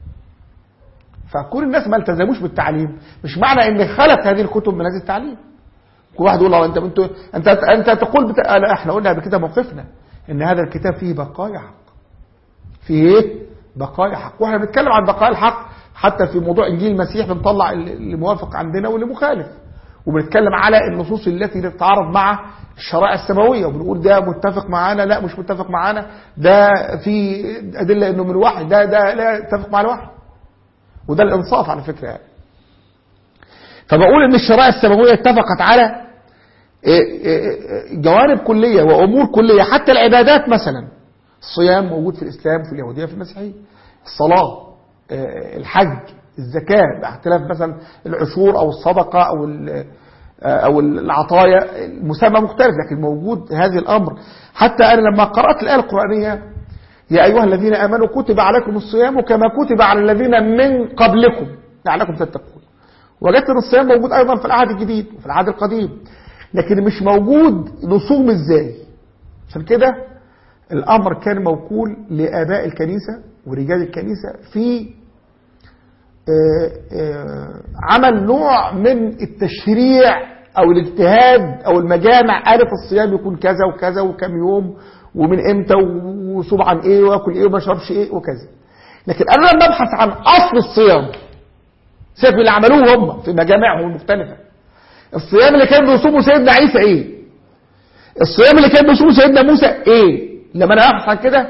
فكل الناس ما التزموش بالتعليم مش معنى ان خلت هذه الكتب من هذه التعليم كل واحد يقول له انت انت انت, انت تقول بتا... لا احنا قلنا قبل كده موقفنا ان هذا الكتاب فيه بقايا حق فيه ايه بقايا حق واحنا بنتكلم عن بقايا الحق حتى في موضوع انجيل المسيح بنطلع اللي موافق عندنا واللي مخالف وبنتكلم على النصوص التي تتعارض مع الشرائع السماويه وبنقول ده متفق معانا لا مش متفق معانا ده في ادله انه من الوحي ده ده لا يتفق مع الوحي وده الانصاف على فكره يعني فبقول ان الشرائع السماويه اتفقت على إيه إيه جوانب كليه وامور كليه حتى العبادات مثلا الصيام موجود في الاسلام في اليهوديه في المسيحيه الصلاه إيه الحج الزكاه باختلاف مثلا العشور او الصدقه او او العطايا المسمى مختلف لكن موجود هذا الامر حتى انا لما قرات الايه القرانيه يا ايها الذين امنوا كتب عليكم الصيام كما كتب على الذين من قبلكم لعلكم تتقون وجدت ان الصيام موجود ايضا في العهد الجديد وفي العهد القديم لكن مش موجود نصوم ازاي عشان كده الامر كان موكول لاباء الكنيسه ورجال الكنيسه في آآ آآ عمل نوع من التشريع او الاجتهاد او المجامع قالت الصيام يكون كذا وكذا وكم يوم ومن امتى وصوم عن ايه واكل ايه وما اشربش ايه وكذا لكن انا لما ابحث عن اصل الصيام سيف اللي عملوه هم في مجامعهم المختلفه الصيام اللي كان بيصومه سيدنا عيسى ايه الصيام اللي كان بيصومه سيدنا موسى ايه لما انا ابحث عن كده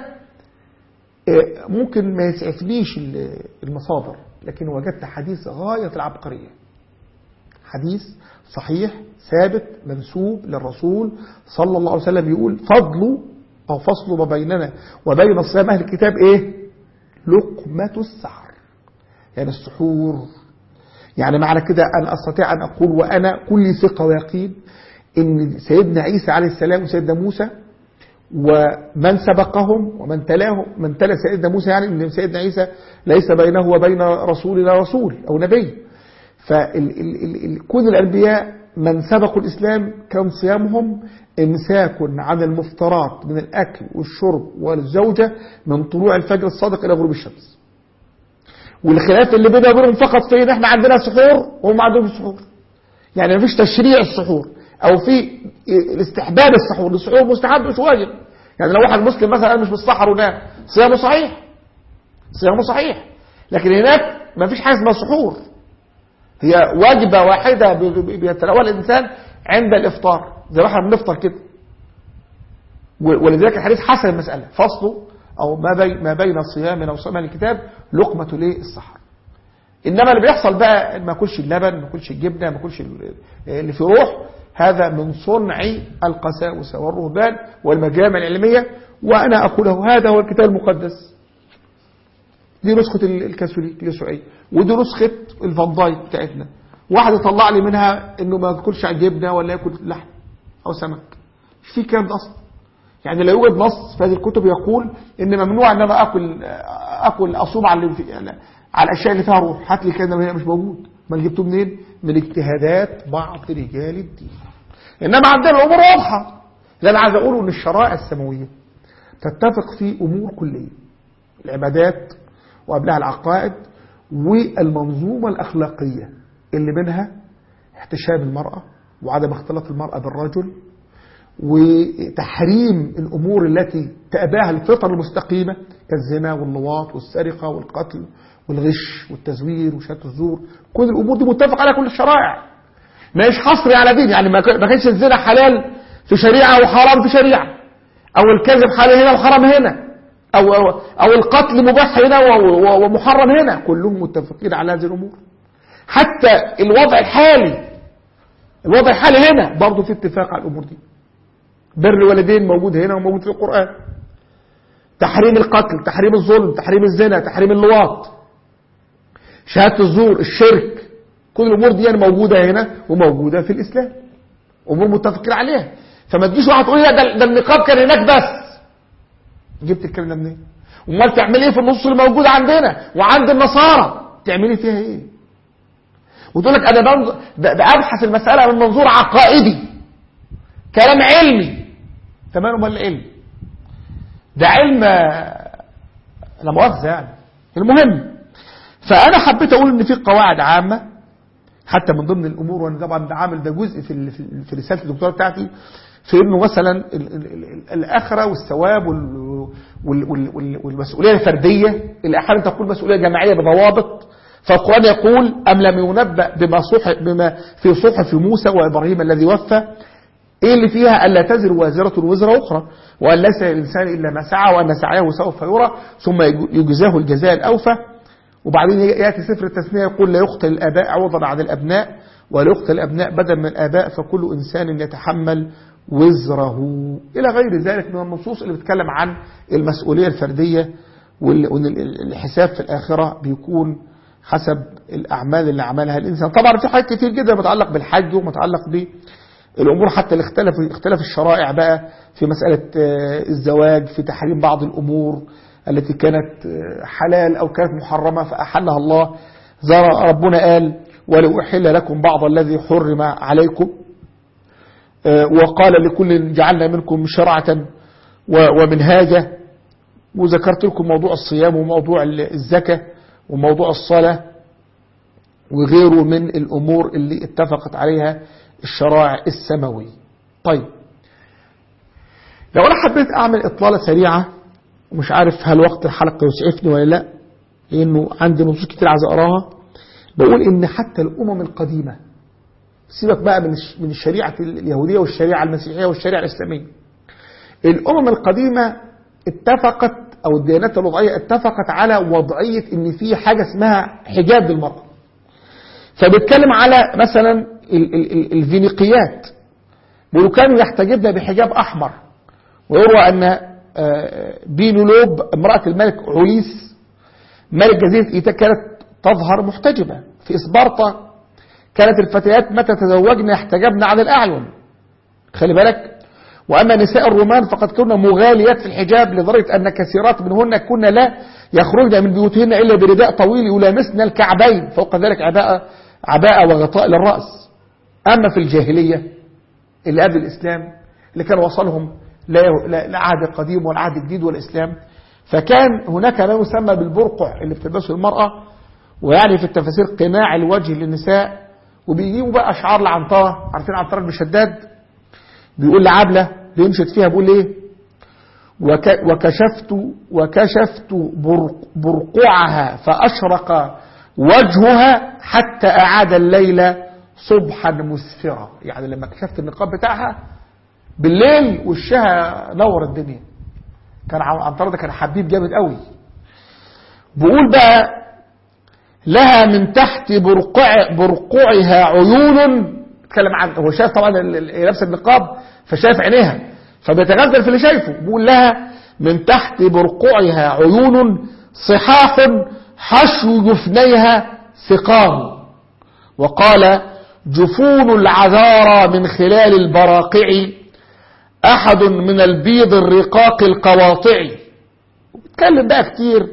إيه ممكن ما يسعفنيش المصادر لكن وجدت حديث غايه العبقريه حديث صحيح ثابت منسوب للرسول صلى الله عليه وسلم يقول فضل أو فصل ما بيننا وبين صيام أهل الكتاب إيه لقمة السحر يعني السحور يعني معنى كده أنا أستطيع أن أقول وأنا كل ثقة ويقين إن سيدنا عيسى عليه السلام وسيدنا موسى ومن سبقهم ومن تلاهم من تلا سيدنا موسى يعني ان سيدنا عيسى ليس بينه وبين رسولنا رسول او نبي فكل الانبياء من سبقوا الاسلام كان صيامهم امساك عن المفطرات من الاكل والشرب والزوجه من طلوع الفجر الصادق الى غروب الشمس والخلاف اللي بيننا وبينهم فقط في ان احنا عندنا سحور وهم عندهم سحور يعني مفيش تشريع السحور او في الاستحباب السحور السحور مستحب مش واجب يعني لو واحد مسلم مثلا قال مش بالسحر ونام صيامه صحيح صيامه صحيح لكن هناك مفيش حاجه اسمها سحور هي وجبة واحدة بيتناولها الإنسان عند الإفطار زي ما احنا بنفطر كده ولذلك الحديث حسن المسألة فصله أو ما بين ما بين صيامنا وصيام الكتاب لقمة ليه السحر إنما اللي بيحصل بقى ما أكلش اللبن ما أكلش الجبنة ما أكلش اللي في روح هذا من صنع القساوسة والرهبان والمجامع العلمية وأنا أقوله هذا هو الكتاب المقدس دي نسخة الكاثوليك اليسوعية ودي نسخة الفضاي بتاعتنا واحد يطلع لي منها انه ما ياكلش جبنة ولا ياكل لحم او سمك مش في كلام ده اصلا يعني لا يوجد نص في هذه الكتب يقول ان ممنوع ان انا اكل اكل اصوم على على الاشياء اللي فيها روح هات لي كده مش موجود ما جبتوه منين من اجتهادات بعض رجال الدين انما عندنا الامور واضحه اللي انا عايز اقوله ان الشرائع السماويه تتفق في امور كليه العبادات وقبلها العقائد والمنظومة الأخلاقية اللي منها احتشام المرأة وعدم اختلاط المرأة بالرجل وتحريم الأمور التي تأباها الفطر المستقيمة كالزنا واللواط والسرقة والقتل والغش والتزوير وشهادة الزور كل الأمور دي متفق على كل الشرائع مش حصري على دين يعني ما كانش الزنا حلال في شريعة وحرام في شريعة أو الكذب حلال هنا وحرام هنا أو, أو, أو القتل مباح هنا و- و- ومحرم هنا كلهم متفقين على هذه الأمور حتى الوضع الحالي الوضع الحالي هنا برضه في اتفاق على الأمور دي بر الوالدين موجود هنا وموجود في القرآن تحريم القتل تحريم الظلم تحريم الزنا تحريم اللواط شهادة الزور الشرك كل الأمور دي يعني موجودة هنا وموجودة في الإسلام أمور متفقين عليها فما تجيش واحد تقول لي لا ده, ده النقاب كان هناك بس جبت الكلام ده منين امال تعمل ايه في النصوص اللي موجوده عندنا وعند النصارى تعملي فيها ايه وتقول لك انا بنظر ده, ده ابحث المساله من منظور عقائدي كلام علمي تمام امال العلم ده علم آه، لا مؤاخذه يعني المهم فانا حبيت اقول ان في قواعد عامه حتى من ضمن الامور وانا طبعا ده عامل ده جزء في ال- في في رساله الدكتوراه بتاعتي في انه مثلا ال- ال- ال- الاخره والثواب وال- وال- وال- وال- والمسؤوليه الفرديه اللي احيانا تكون مسؤوليه جماعيه بضوابط فالقران يقول ام لم ينبأ بما صح بما في صحف موسى وابراهيم الذي وفى ايه اللي فيها الا تزر وازره وزر اخرى وان ليس للانسان الا ما سعى وان سعيه سوف يرى ثم يجزاه الجزاء الاوفى وبعدين ياتي سفر التثنيه يقول لا يقتل الاباء عوضا عن الابناء ولا يقتل الابناء بدلا من الاباء فكل انسان يتحمل وزره الى غير ذلك من النصوص اللي بتتكلم عن المسؤوليه الفرديه وال- وان ال- ال- الحساب في الاخره بيكون حسب الاعمال اللي عملها الانسان طبعا في حاجات كتير جدا متعلق بالحج ومتعلق ب الامور حتى اللي اختلف اختلف الشرائع بقى في مساله آه، الزواج في تحريم بعض الامور التي كانت آه، حلال او كانت محرمه فاحلها الله زي ربنا قال ولو احل لكم بعض الذي حرم عليكم آه، وقال لكل جعلنا منكم شرعه و- ومنهاجا وذكرت لكم موضوع الصيام وموضوع ال- الزكاه وموضوع الصلاه وغيره من الأمور اللي اتفقت عليها الشرائع السماوية طيب لو أنا حبيت أعمل إطلالة سريعة ومش عارف هل وقت الحلقة يسعفني ولا لا لأنه عندي نصوص كتير عايز أقراها بقول إن حتى الأمم القديمة سيبك بقى من الش- من الشريعة اليهودية والشريعة المسيحية والشريعة الإسلامية الأمم القديمة اتفقت أو الديانات الوضعية اتفقت على وضعية إن في حاجة اسمها حجاب للمرأة فبيتكلم على مثلا ال- ال- ال- الفينيقيات بيقولوا كانوا يحتجبن بحجاب احمر ويروى ان آه، بينولوب امراه الملك عوليس ملك جزيره ايتا كانت تظهر محتجبه في اسبارتا كانت الفتيات متى تزوجن يحتجبن عن الاعين خلي بالك واما نساء الرومان فقد كن مغاليات في الحجاب لدرجه ان كثيرات منهن كن لا يخرجن من بيوتهن الا برداء طويل يلامسن الكعبين فوق ذلك عباءه عباءه وغطاء للراس اما في الجاهليه اللي قبل الاسلام اللي كان وصلهم لا لا لا عهد قديم ولا عهد جديد ولا اسلام فكان هناك ما يسمى بالبرقع اللي بتلبسه المراه ويعني في التفاسير قناع الوجه للنساء وبيجيبوا بقى اشعار لعنطره عارفين عنطره بن شداد بيقول لعبله بينشد فيها بيقول ايه وك وكشفت وكشفت برق برقعها فاشرق وجهها حتى اعاد الليل صبحا مسفرا يعني لما كشفت النقاب بتاعها بالليل وشها نور الدنيا كان عنتر ده كان حبيب جامد قوي بيقول بقى لها من تحت برقع برقعها عيون اتكلم عن هو شايف طبعا ال- ال- لابسه النقاب فشايف عينيها فبيتغزل في اللي شايفه بيقول لها من تحت برقعها عيون صحاح حشو جفنيها سقام وقال جفون العذارى من خلال البراقع أحد من البيض الرقاق القواطع بيتكلم بقى كتير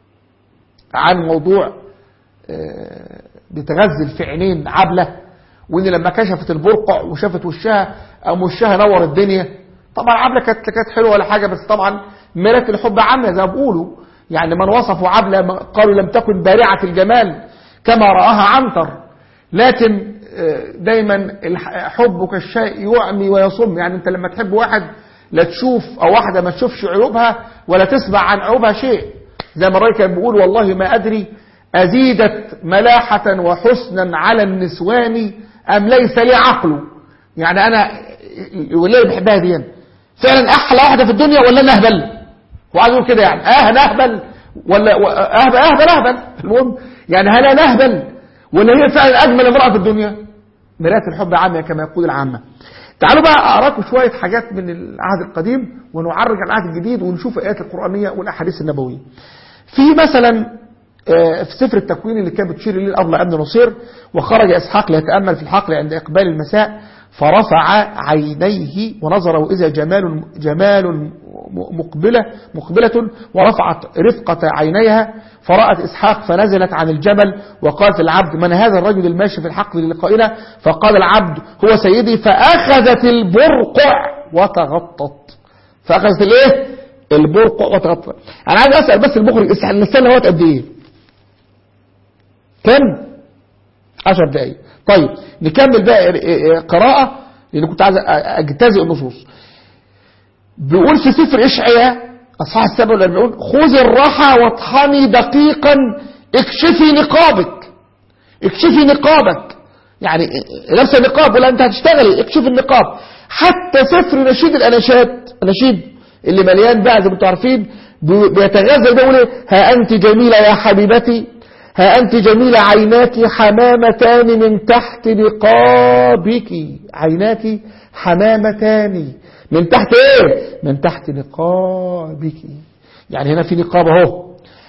عن موضوع آه، بيتغزل في عينين عبلة وان لما كشفت البرقع وشافت وشها قام وشها نور الدنيا طبعا عبلة كانت كانت حلوه ولا حاجه بس طبعا ملك الحب عامه زي ما بيقولوا يعني من وصفوا عبلة ما- قالوا لم تكن بارعه الجمال كما راها عنتر لكن آه، دايما الح- حبك الشيء يعمي ويصم يعني انت لما تحب واحد لا تشوف او واحده ما تشوفش عيوبها ولا تسمع عن عيوبها شيء زي ما الراجل كان بيقول والله ما ادري ازيدت ملاحه وحسنا على النسوان ام ليس لي عقل يعني انا ولا بحبها دي فعلا احلى واحده في الدنيا ولا انا اهبل وعايز يقول كده يعني اه نهبل ولا و- اهبل اهبل اهبل المهم يعني هل أنا نهبل ولا هي فعلا اجمل امراه في الدنيا مرايه الحب عامه كما يقول العامه تعالوا بقى اقراكم شويه حاجات من العهد القديم ونعرج على العهد الجديد ونشوف الايات القرانيه والاحاديث النبويه في مثلا آه، في سفر التكوين اللي كان بتشير اليه الارض ابن نصير وخرج اسحاق ليتامل في الحقل عند اقبال المساء فرفع عينيه ونظر واذا جمال جمال م- مقبله مقبله ورفعت رفقه عينيها فرات اسحاق فنزلت عن الجبل وقالت العبد من هذا الرجل الماشي في الحقل للقائنا فقال العبد هو سيدي فاخذت البرقع وتغطت فاخذت الايه البرقع وتغطت انا عايز اسال بس المخرج استنى وقت قد ايه كم عشر دقايق طيب نكمل بقى قراءة لأن كنت عايز أجتزئ النصوص بيقول في سفر إشعياء أصحاح السبع والأربعون خذ الراحة واطحني دقيقا اكشفي نقابك اكشفي نقابك يعني لابسه نقاب ولا انت هتشتغلي اكشفي النقاب حتى سفر نشيد الاناشات النشيد اللي مليان بقى زي ما انتم عارفين بي- بيتغزل ده يقول ايه ها انت جميله يا حبيبتي ها أنت جميلة عيناك حمامتان من تحت نقابك عيناك حمامتان من تحت ايه من تحت نقابك يعني هنا في نقاب اهو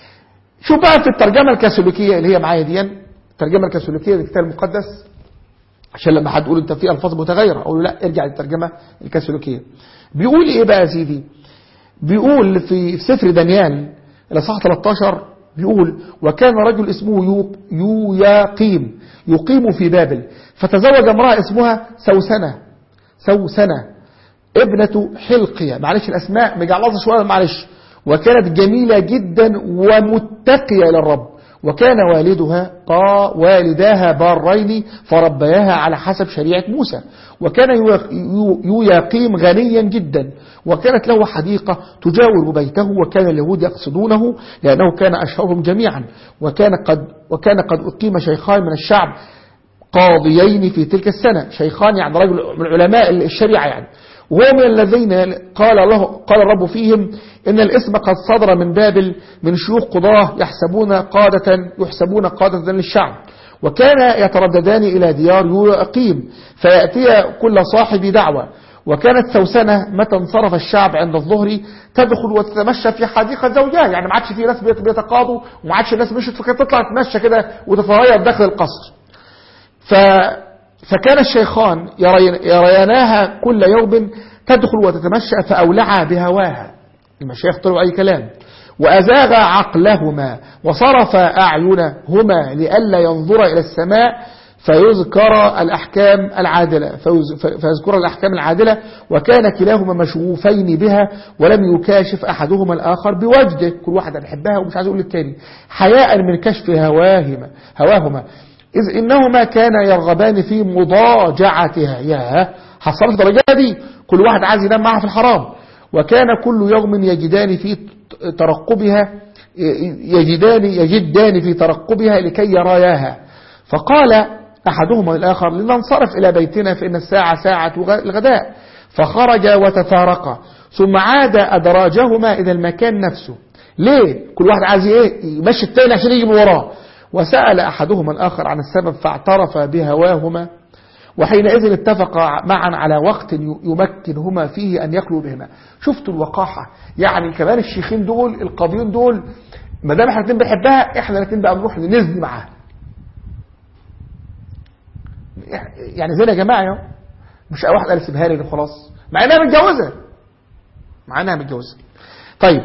شوف بقى في الترجمة الكاثوليكية اللي هي معايا دي الترجمة الكاثوليكية للكتاب المقدس عشان لما حد يقول انت في الفاظ متغيرة اقول له لا ارجع للترجمة الكاثوليكية بيقول ايه بقى يا سيدي بيقول في في سفر دانيال الاصحاح 13 بيقول وكان رجل اسمه يو- يوياقيم يقيم في بابل فتزوج امرأة اسمها سوسنة سوسنة ابنة حلقية معلش الأسماء مجعلظة شوية معلش وكانت جميلة جدا ومتقية للرب وكان والدها طا والداها بارين فربياها على حسب شريعة موسى وكان يو- يو- يوياقيم غنيا جدا وكانت له حديقة تجاور بيته وكان اليهود يقصدونه لأنه كان أشهرهم جميعا وكان قد, وكان قد أقيم شيخان من الشعب قاضيين في تلك السنة شيخان يعني رجل من علماء الشريعة يعني وهو من الذين قال الله قال الرب فيهم إن الاسم قد صدر من بابل من شيوخ قضاة يحسبون قادة يحسبون قادة للشعب وكان يترددان إلى ديار يقيم فيأتي كل صاحب دعوة وكانت سوسنة متى انصرف الشعب عند الظهر تدخل وتتمشى في حديقة زوجها يعني ما عادش في ناس بيت- بيتقاضوا وما عادش الناس مشت فكانت تطلع تتمشى كده وتتغير داخل القصر ف فكان الشيخان يري- يرياناها كل يوم تدخل وتتمشى فأولعا بهواها المشايخ طلعوا أي كلام وأزاغ عقلهما وصرف أعينهما لئلا ينظر إلى السماء فيذكر الأحكام العادلة فيز- ف- فيذكر الأحكام العادلة وكان كلاهما مشغوفين بها ولم يكاشف أحدهما الآخر بوجده كل واحد بيحبها ومش عايز يقول للتاني حياء من كشف هواهما هواهما إذ إنهما كانا يرغبان في مضاجعتها يا حصلت درجة دي كل واحد عايز ينام معها في الحرام وكان كل يوم يجدان في ترقبها يجدان يجدان في ترقبها لكي يراياها فقال أحدهما للآخر لننصرف إلى بيتنا فإن الساعة ساعة الغداء فخرج وتفارقا ثم عاد أدراجهما إلى المكان نفسه ليه؟ كل واحد عايز ايه يمشي التاني عشان يجي من وراه وسأل أحدهما الآخر عن السبب فاعترف بهواهما وحينئذ اتفقا معا على وقت يمكنهما فيه أن يخلوا بهما شفتوا الوقاحة يعني كمان الشيخين دول القاضيين دول ما دام احنا الاثنين بنحبها احنا الاثنين بقى نروح نزني معاها يعني زي يا جماعه اهو مش واحد قال سيبها لي خلاص مع انها متجوزه مع انها متجوزه طيب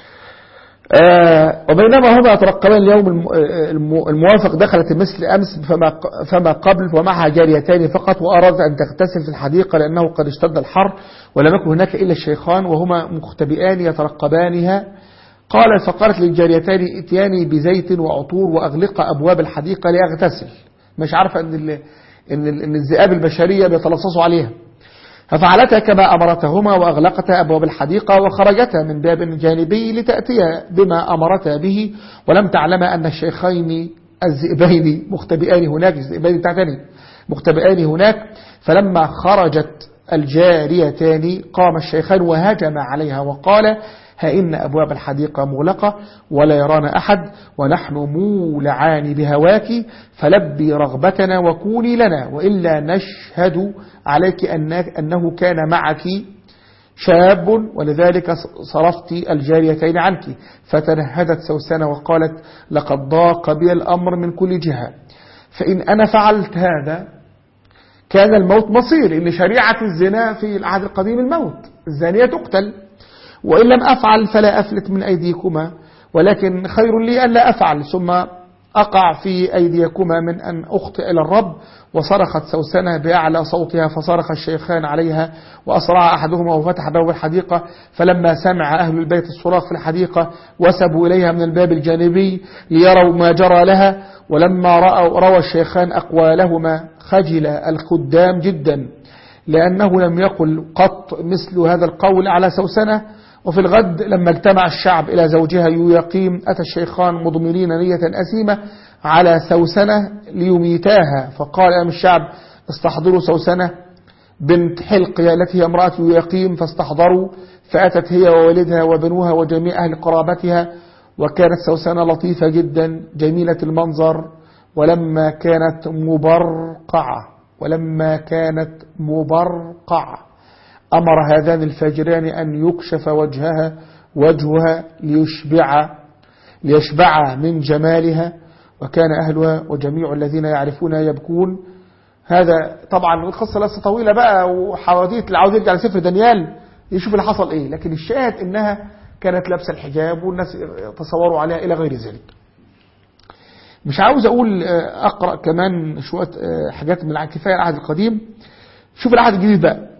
آه وبينما هما يترقبان اليوم الم- الم- الموافق دخلت مثل أمس فما, ق- فما قبل ومعها جاريتان فقط وأرادت أن تغتسل في الحديقة لأنه قد اشتد الحر ولم يكن هناك إلا الشيخان وهما مختبئان يترقبانها قال فقالت للجاريتان ائتياني بزيت وعطور وأغلق أبواب الحديقة لأغتسل مش عارفة أن, ال- إن, ال- إن الذئاب البشرية بيتلصصوا عليها ففعلتا كما أمرتهما وأغلقتا أبواب الحديقة وخرجتا من باب جانبي لتأتيا بما أمرتا به ولم تعلما أن الشيخين الذئبين مختبئان هناك الذئبين بتاعتني مختبئان هناك فلما خرجت الجاريتان قام الشيخان وهجم عليها وقال ها إن أبواب الحديقة مغلقة ولا يرانا أحد ونحن مولعان بهواك فلبي رغبتنا وكوني لنا وإلا نشهد عليك أنك أنه كان معك شاب ولذلك صرفت الجاريتين عنك فتنهدت سوسنة وقالت لقد ضاق بي الأمر من كل جهة فإن أنا فعلت هذا كان الموت مصير إن شريعة الزنا في العهد القديم الموت الزانية تقتل وإن لم أفعل فلا أفلت من أيديكما ولكن خير لي أن لا أفعل ثم أقع في أيديكما من أن أخطئ إلى الرب وصرخت سوسنة بأعلى صوتها فصرخ الشيخان عليها وأسرع أحدهما وفتح باب الحديقة فلما سمع أهل البيت الصراخ في الحديقة وسبوا إليها من الباب الجانبي ليروا ما جرى لها ولما رأوا روى الشيخان أقوالهما خجل الخدام جدا لأنه لم يقل قط مثل هذا القول على سوسنة وفي الغد لما اجتمع الشعب إلى زوجها يقيم أتى الشيخان مضمرين نية أسيمة على سوسنة ليميتاها فقال أم الشعب استحضروا سوسنة بنت حلقية التي هي امرأة يقيم فاستحضروا فأتت هي ووالدها وبنوها وجميع أهل قرابتها وكانت سوسنة لطيفة جدا جميلة المنظر ولما كانت مبرقعة ولما كانت مبرقعة أمر هذان الفاجران أن يكشف وجهها وجهها ليشبع ليشبع من جمالها وكان أهلها وجميع الذين يعرفونها يبكون هذا طبعا القصة لسه طويلة بقى وحواديت اللي عاوز يرجع لسفر دانيال يشوف اللي حصل ايه لكن الشاهد انها كانت لابسة الحجاب والناس تصوروا عليها الى غير ذلك مش عاوز اقول اقرأ كمان شوية حاجات من كفاية العهد القديم شوف العهد الجديد بقى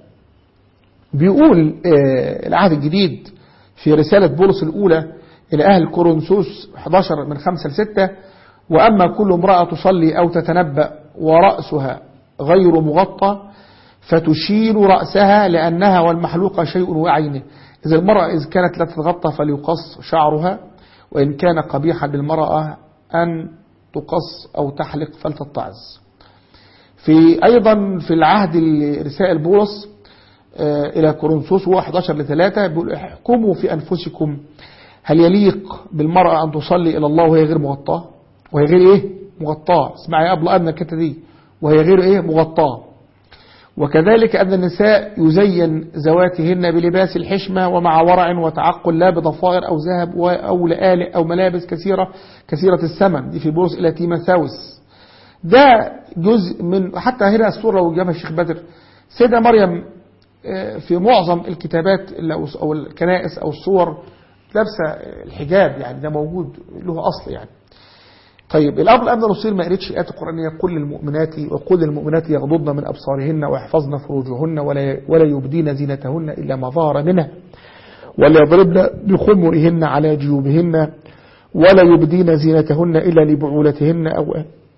بيقول العهد الجديد في رسالة بولس الأولى إلى أهل كورنثوس 11 من 5 ل 6 وأما كل امرأة تصلي أو تتنبأ ورأسها غير مغطى فتشيل رأسها لأنها والمحلوقة شيء وعينه إذا المرأة إذ كانت لا تتغطى فليقص شعرها وإن كان قبيحا للمرأة أن تقص أو تحلق فلتتعظ في أيضا في العهد رسائل بولس إلى كورنثوس هو 11 ل 3 بيقول احكموا في أنفسكم هل يليق بالمرأة أن تصلي إلى الله وهي غير مغطاة وهي غير إيه مغطاة اسمعي يا أبلا أدنى الكتة دي وهي غير إيه مغطاة وكذلك أن النساء يزين ذواتهن بلباس الحشمة ومع ورع وتعقل لا بضفائر أو ذهب أو لآلئ أو ملابس كثيرة كثيرة الثمن دي في بولس إلى تيماثاوس ده جزء من حتى هنا الصورة لو جابها الشيخ بدر سيدة مريم في معظم الكتابات أو الكنائس أو الصور لابسة الحجاب يعني ده موجود له أصل يعني طيب الأب الأمن الرسول ما قريتش آيات القرآنية قل للمؤمنات وقل للمؤمنات يغضضن من أبصارهن ويحفظن فروجهن ولا ولا يبدين زينتهن إلا ما ظهر منها ولا يضربن بخمرهن على جيوبهن ولا يبدين زينتهن إلا لبعولتهن أو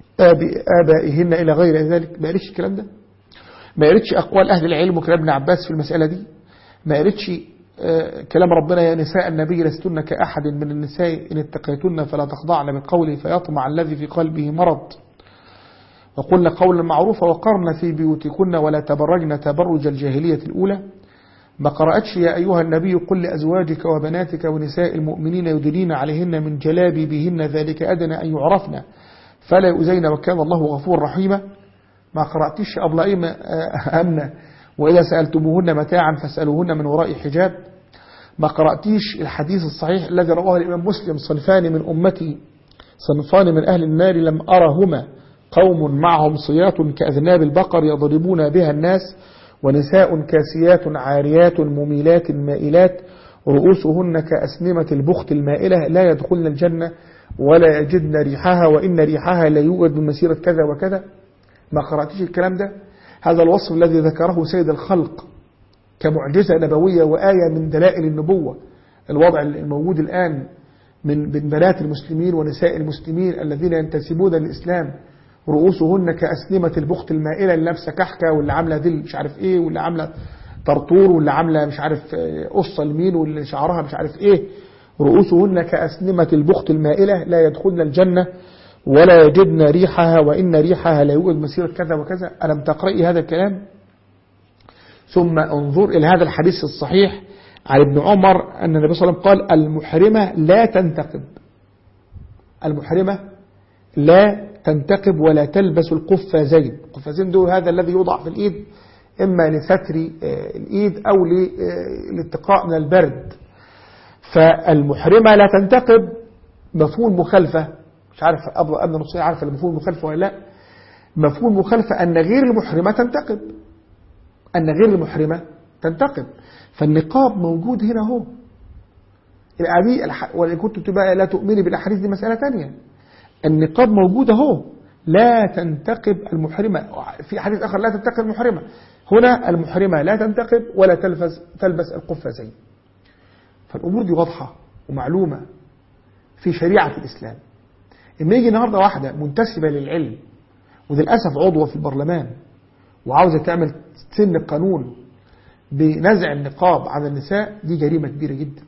آبائهن إلى غير ذلك ما قريتش الكلام ده ما قريتش أقوال أهل العلم وكلام ابن عباس في المسألة دي ما قريتش كلام ربنا يا نساء النبي لستن كأحد من النساء إن اتقيتن فلا تخضعن بالقول فيطمع الذي في قلبه مرض وقلنا قولا معروفا وقرن في بيوتكن ولا تبرجن تبرج الجاهلية الأولى ما قرأتش يا أيها النبي قل لأزواجك وبناتك ونساء المؤمنين يدلين عليهن من جلابيبهن ذلك أدنى أن يعرفن فلا يؤذين وكان الله غفور رحيما ما قرأتش أبلائم أمنا وإذا سألتموهن متاعا فاسألوهن من وراء حجاب ما قرأتيش الحديث الصحيح الذي رواه الإمام مسلم صنفان من أمتي صنفان من أهل النار لم أرهما قوم معهم صياط كأذناب البقر يضربون بها الناس ونساء كاسيات عاريات مميلات مائلات رؤوسهن كأسنمة البخت المائلة لا يدخلن الجنة ولا يجدن ريحها وإن ريحها لا يوجد من مسيرة كذا وكذا ما قرأتيش الكلام ده هذا الوصف الذي ذكره سيد الخلق كمعجزة نبوية وآية من دلائل النبوة الوضع الموجود الآن من بنات المسلمين ونساء المسلمين الذين ينتسبون للإسلام رؤوسهن كأسنمة البخت المائلة اللي لابسه كحكة واللي عاملة دل مش عارف ايه واللي عاملة طرطور واللي عاملة مش عارف قصة لمين واللي شعرها مش عارف ايه رؤوسهن كأسنمة البخت المائلة لا يدخلن الجنة ولا يجدن ريحها وإن ريحها لا يوجد مسيرة كذا وكذا ألم تقرأي هذا الكلام ثم انظر إلى هذا الحديث الصحيح عن ابن عمر أن النبي صلى الله عليه وسلم قال المحرمة لا تنتقب المحرمة لا تنتقب ولا تلبس القفازين القفازين دول هذا الذي يوضع في الإيد إما لستر آه، الإيد أو للاتقاء من البرد فالمحرمة لا تنتقب مفهوم مخالفة مش عارف أبو أمن نصير عارف المفهوم مخالفة ولا لا مفهوم مخالفة أن غير المحرمة تنتقب أن غير المحرمة تنتقب فالنقاب موجود هنا هو الأعدي الح... وإن كنت تبقى لا تؤمني بالأحاديث دي مسألة تانية النقاب موجود اهو لا تنتقب المحرمة في حديث آخر لا تنتقب المحرمة هنا المحرمة لا تنتقب ولا تلبس تلبس القفازين فالأمور دي واضحة ومعلومة في شريعة الإسلام إما يجي النهاردة واحدة منتسبة للعلم وللأسف عضوة في البرلمان وعاوزة تعمل سن قانون بنزع النقاب عن النساء دي جريمة كبيرة جدا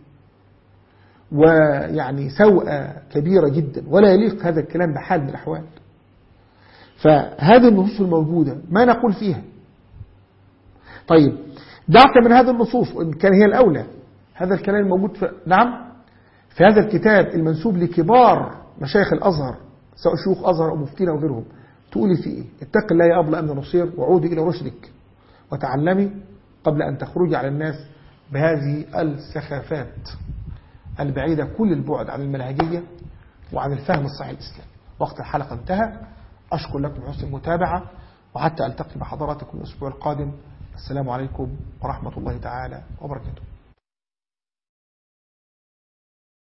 ويعني سوءة كبيرة جدا ولا يليق هذا الكلام بحال من الأحوال فهذه النصوص الموجودة ما نقول فيها طيب دعك من هذه النصوص وإن كان هي الأولى هذا الكلام الموجود في نعم في هذا الكتاب المنسوب لكبار مشايخ الأزهر سواء شيوخ أزهر أو مفتين أو غيرهم تقولي في إيه اتق الله يا أبل أمن نصير وعودي إلى رشدك وتعلمي قبل أن تخرجي على الناس بهذه السخافات البعيدة كل البعد عن المنهجية وعن الفهم الصحيح الإسلامي وقت الحلقة انتهى أشكر لكم حسن المتابعة وحتى ألتقي بحضراتكم الأسبوع القادم السلام عليكم ورحمة الله تعالى وبركاته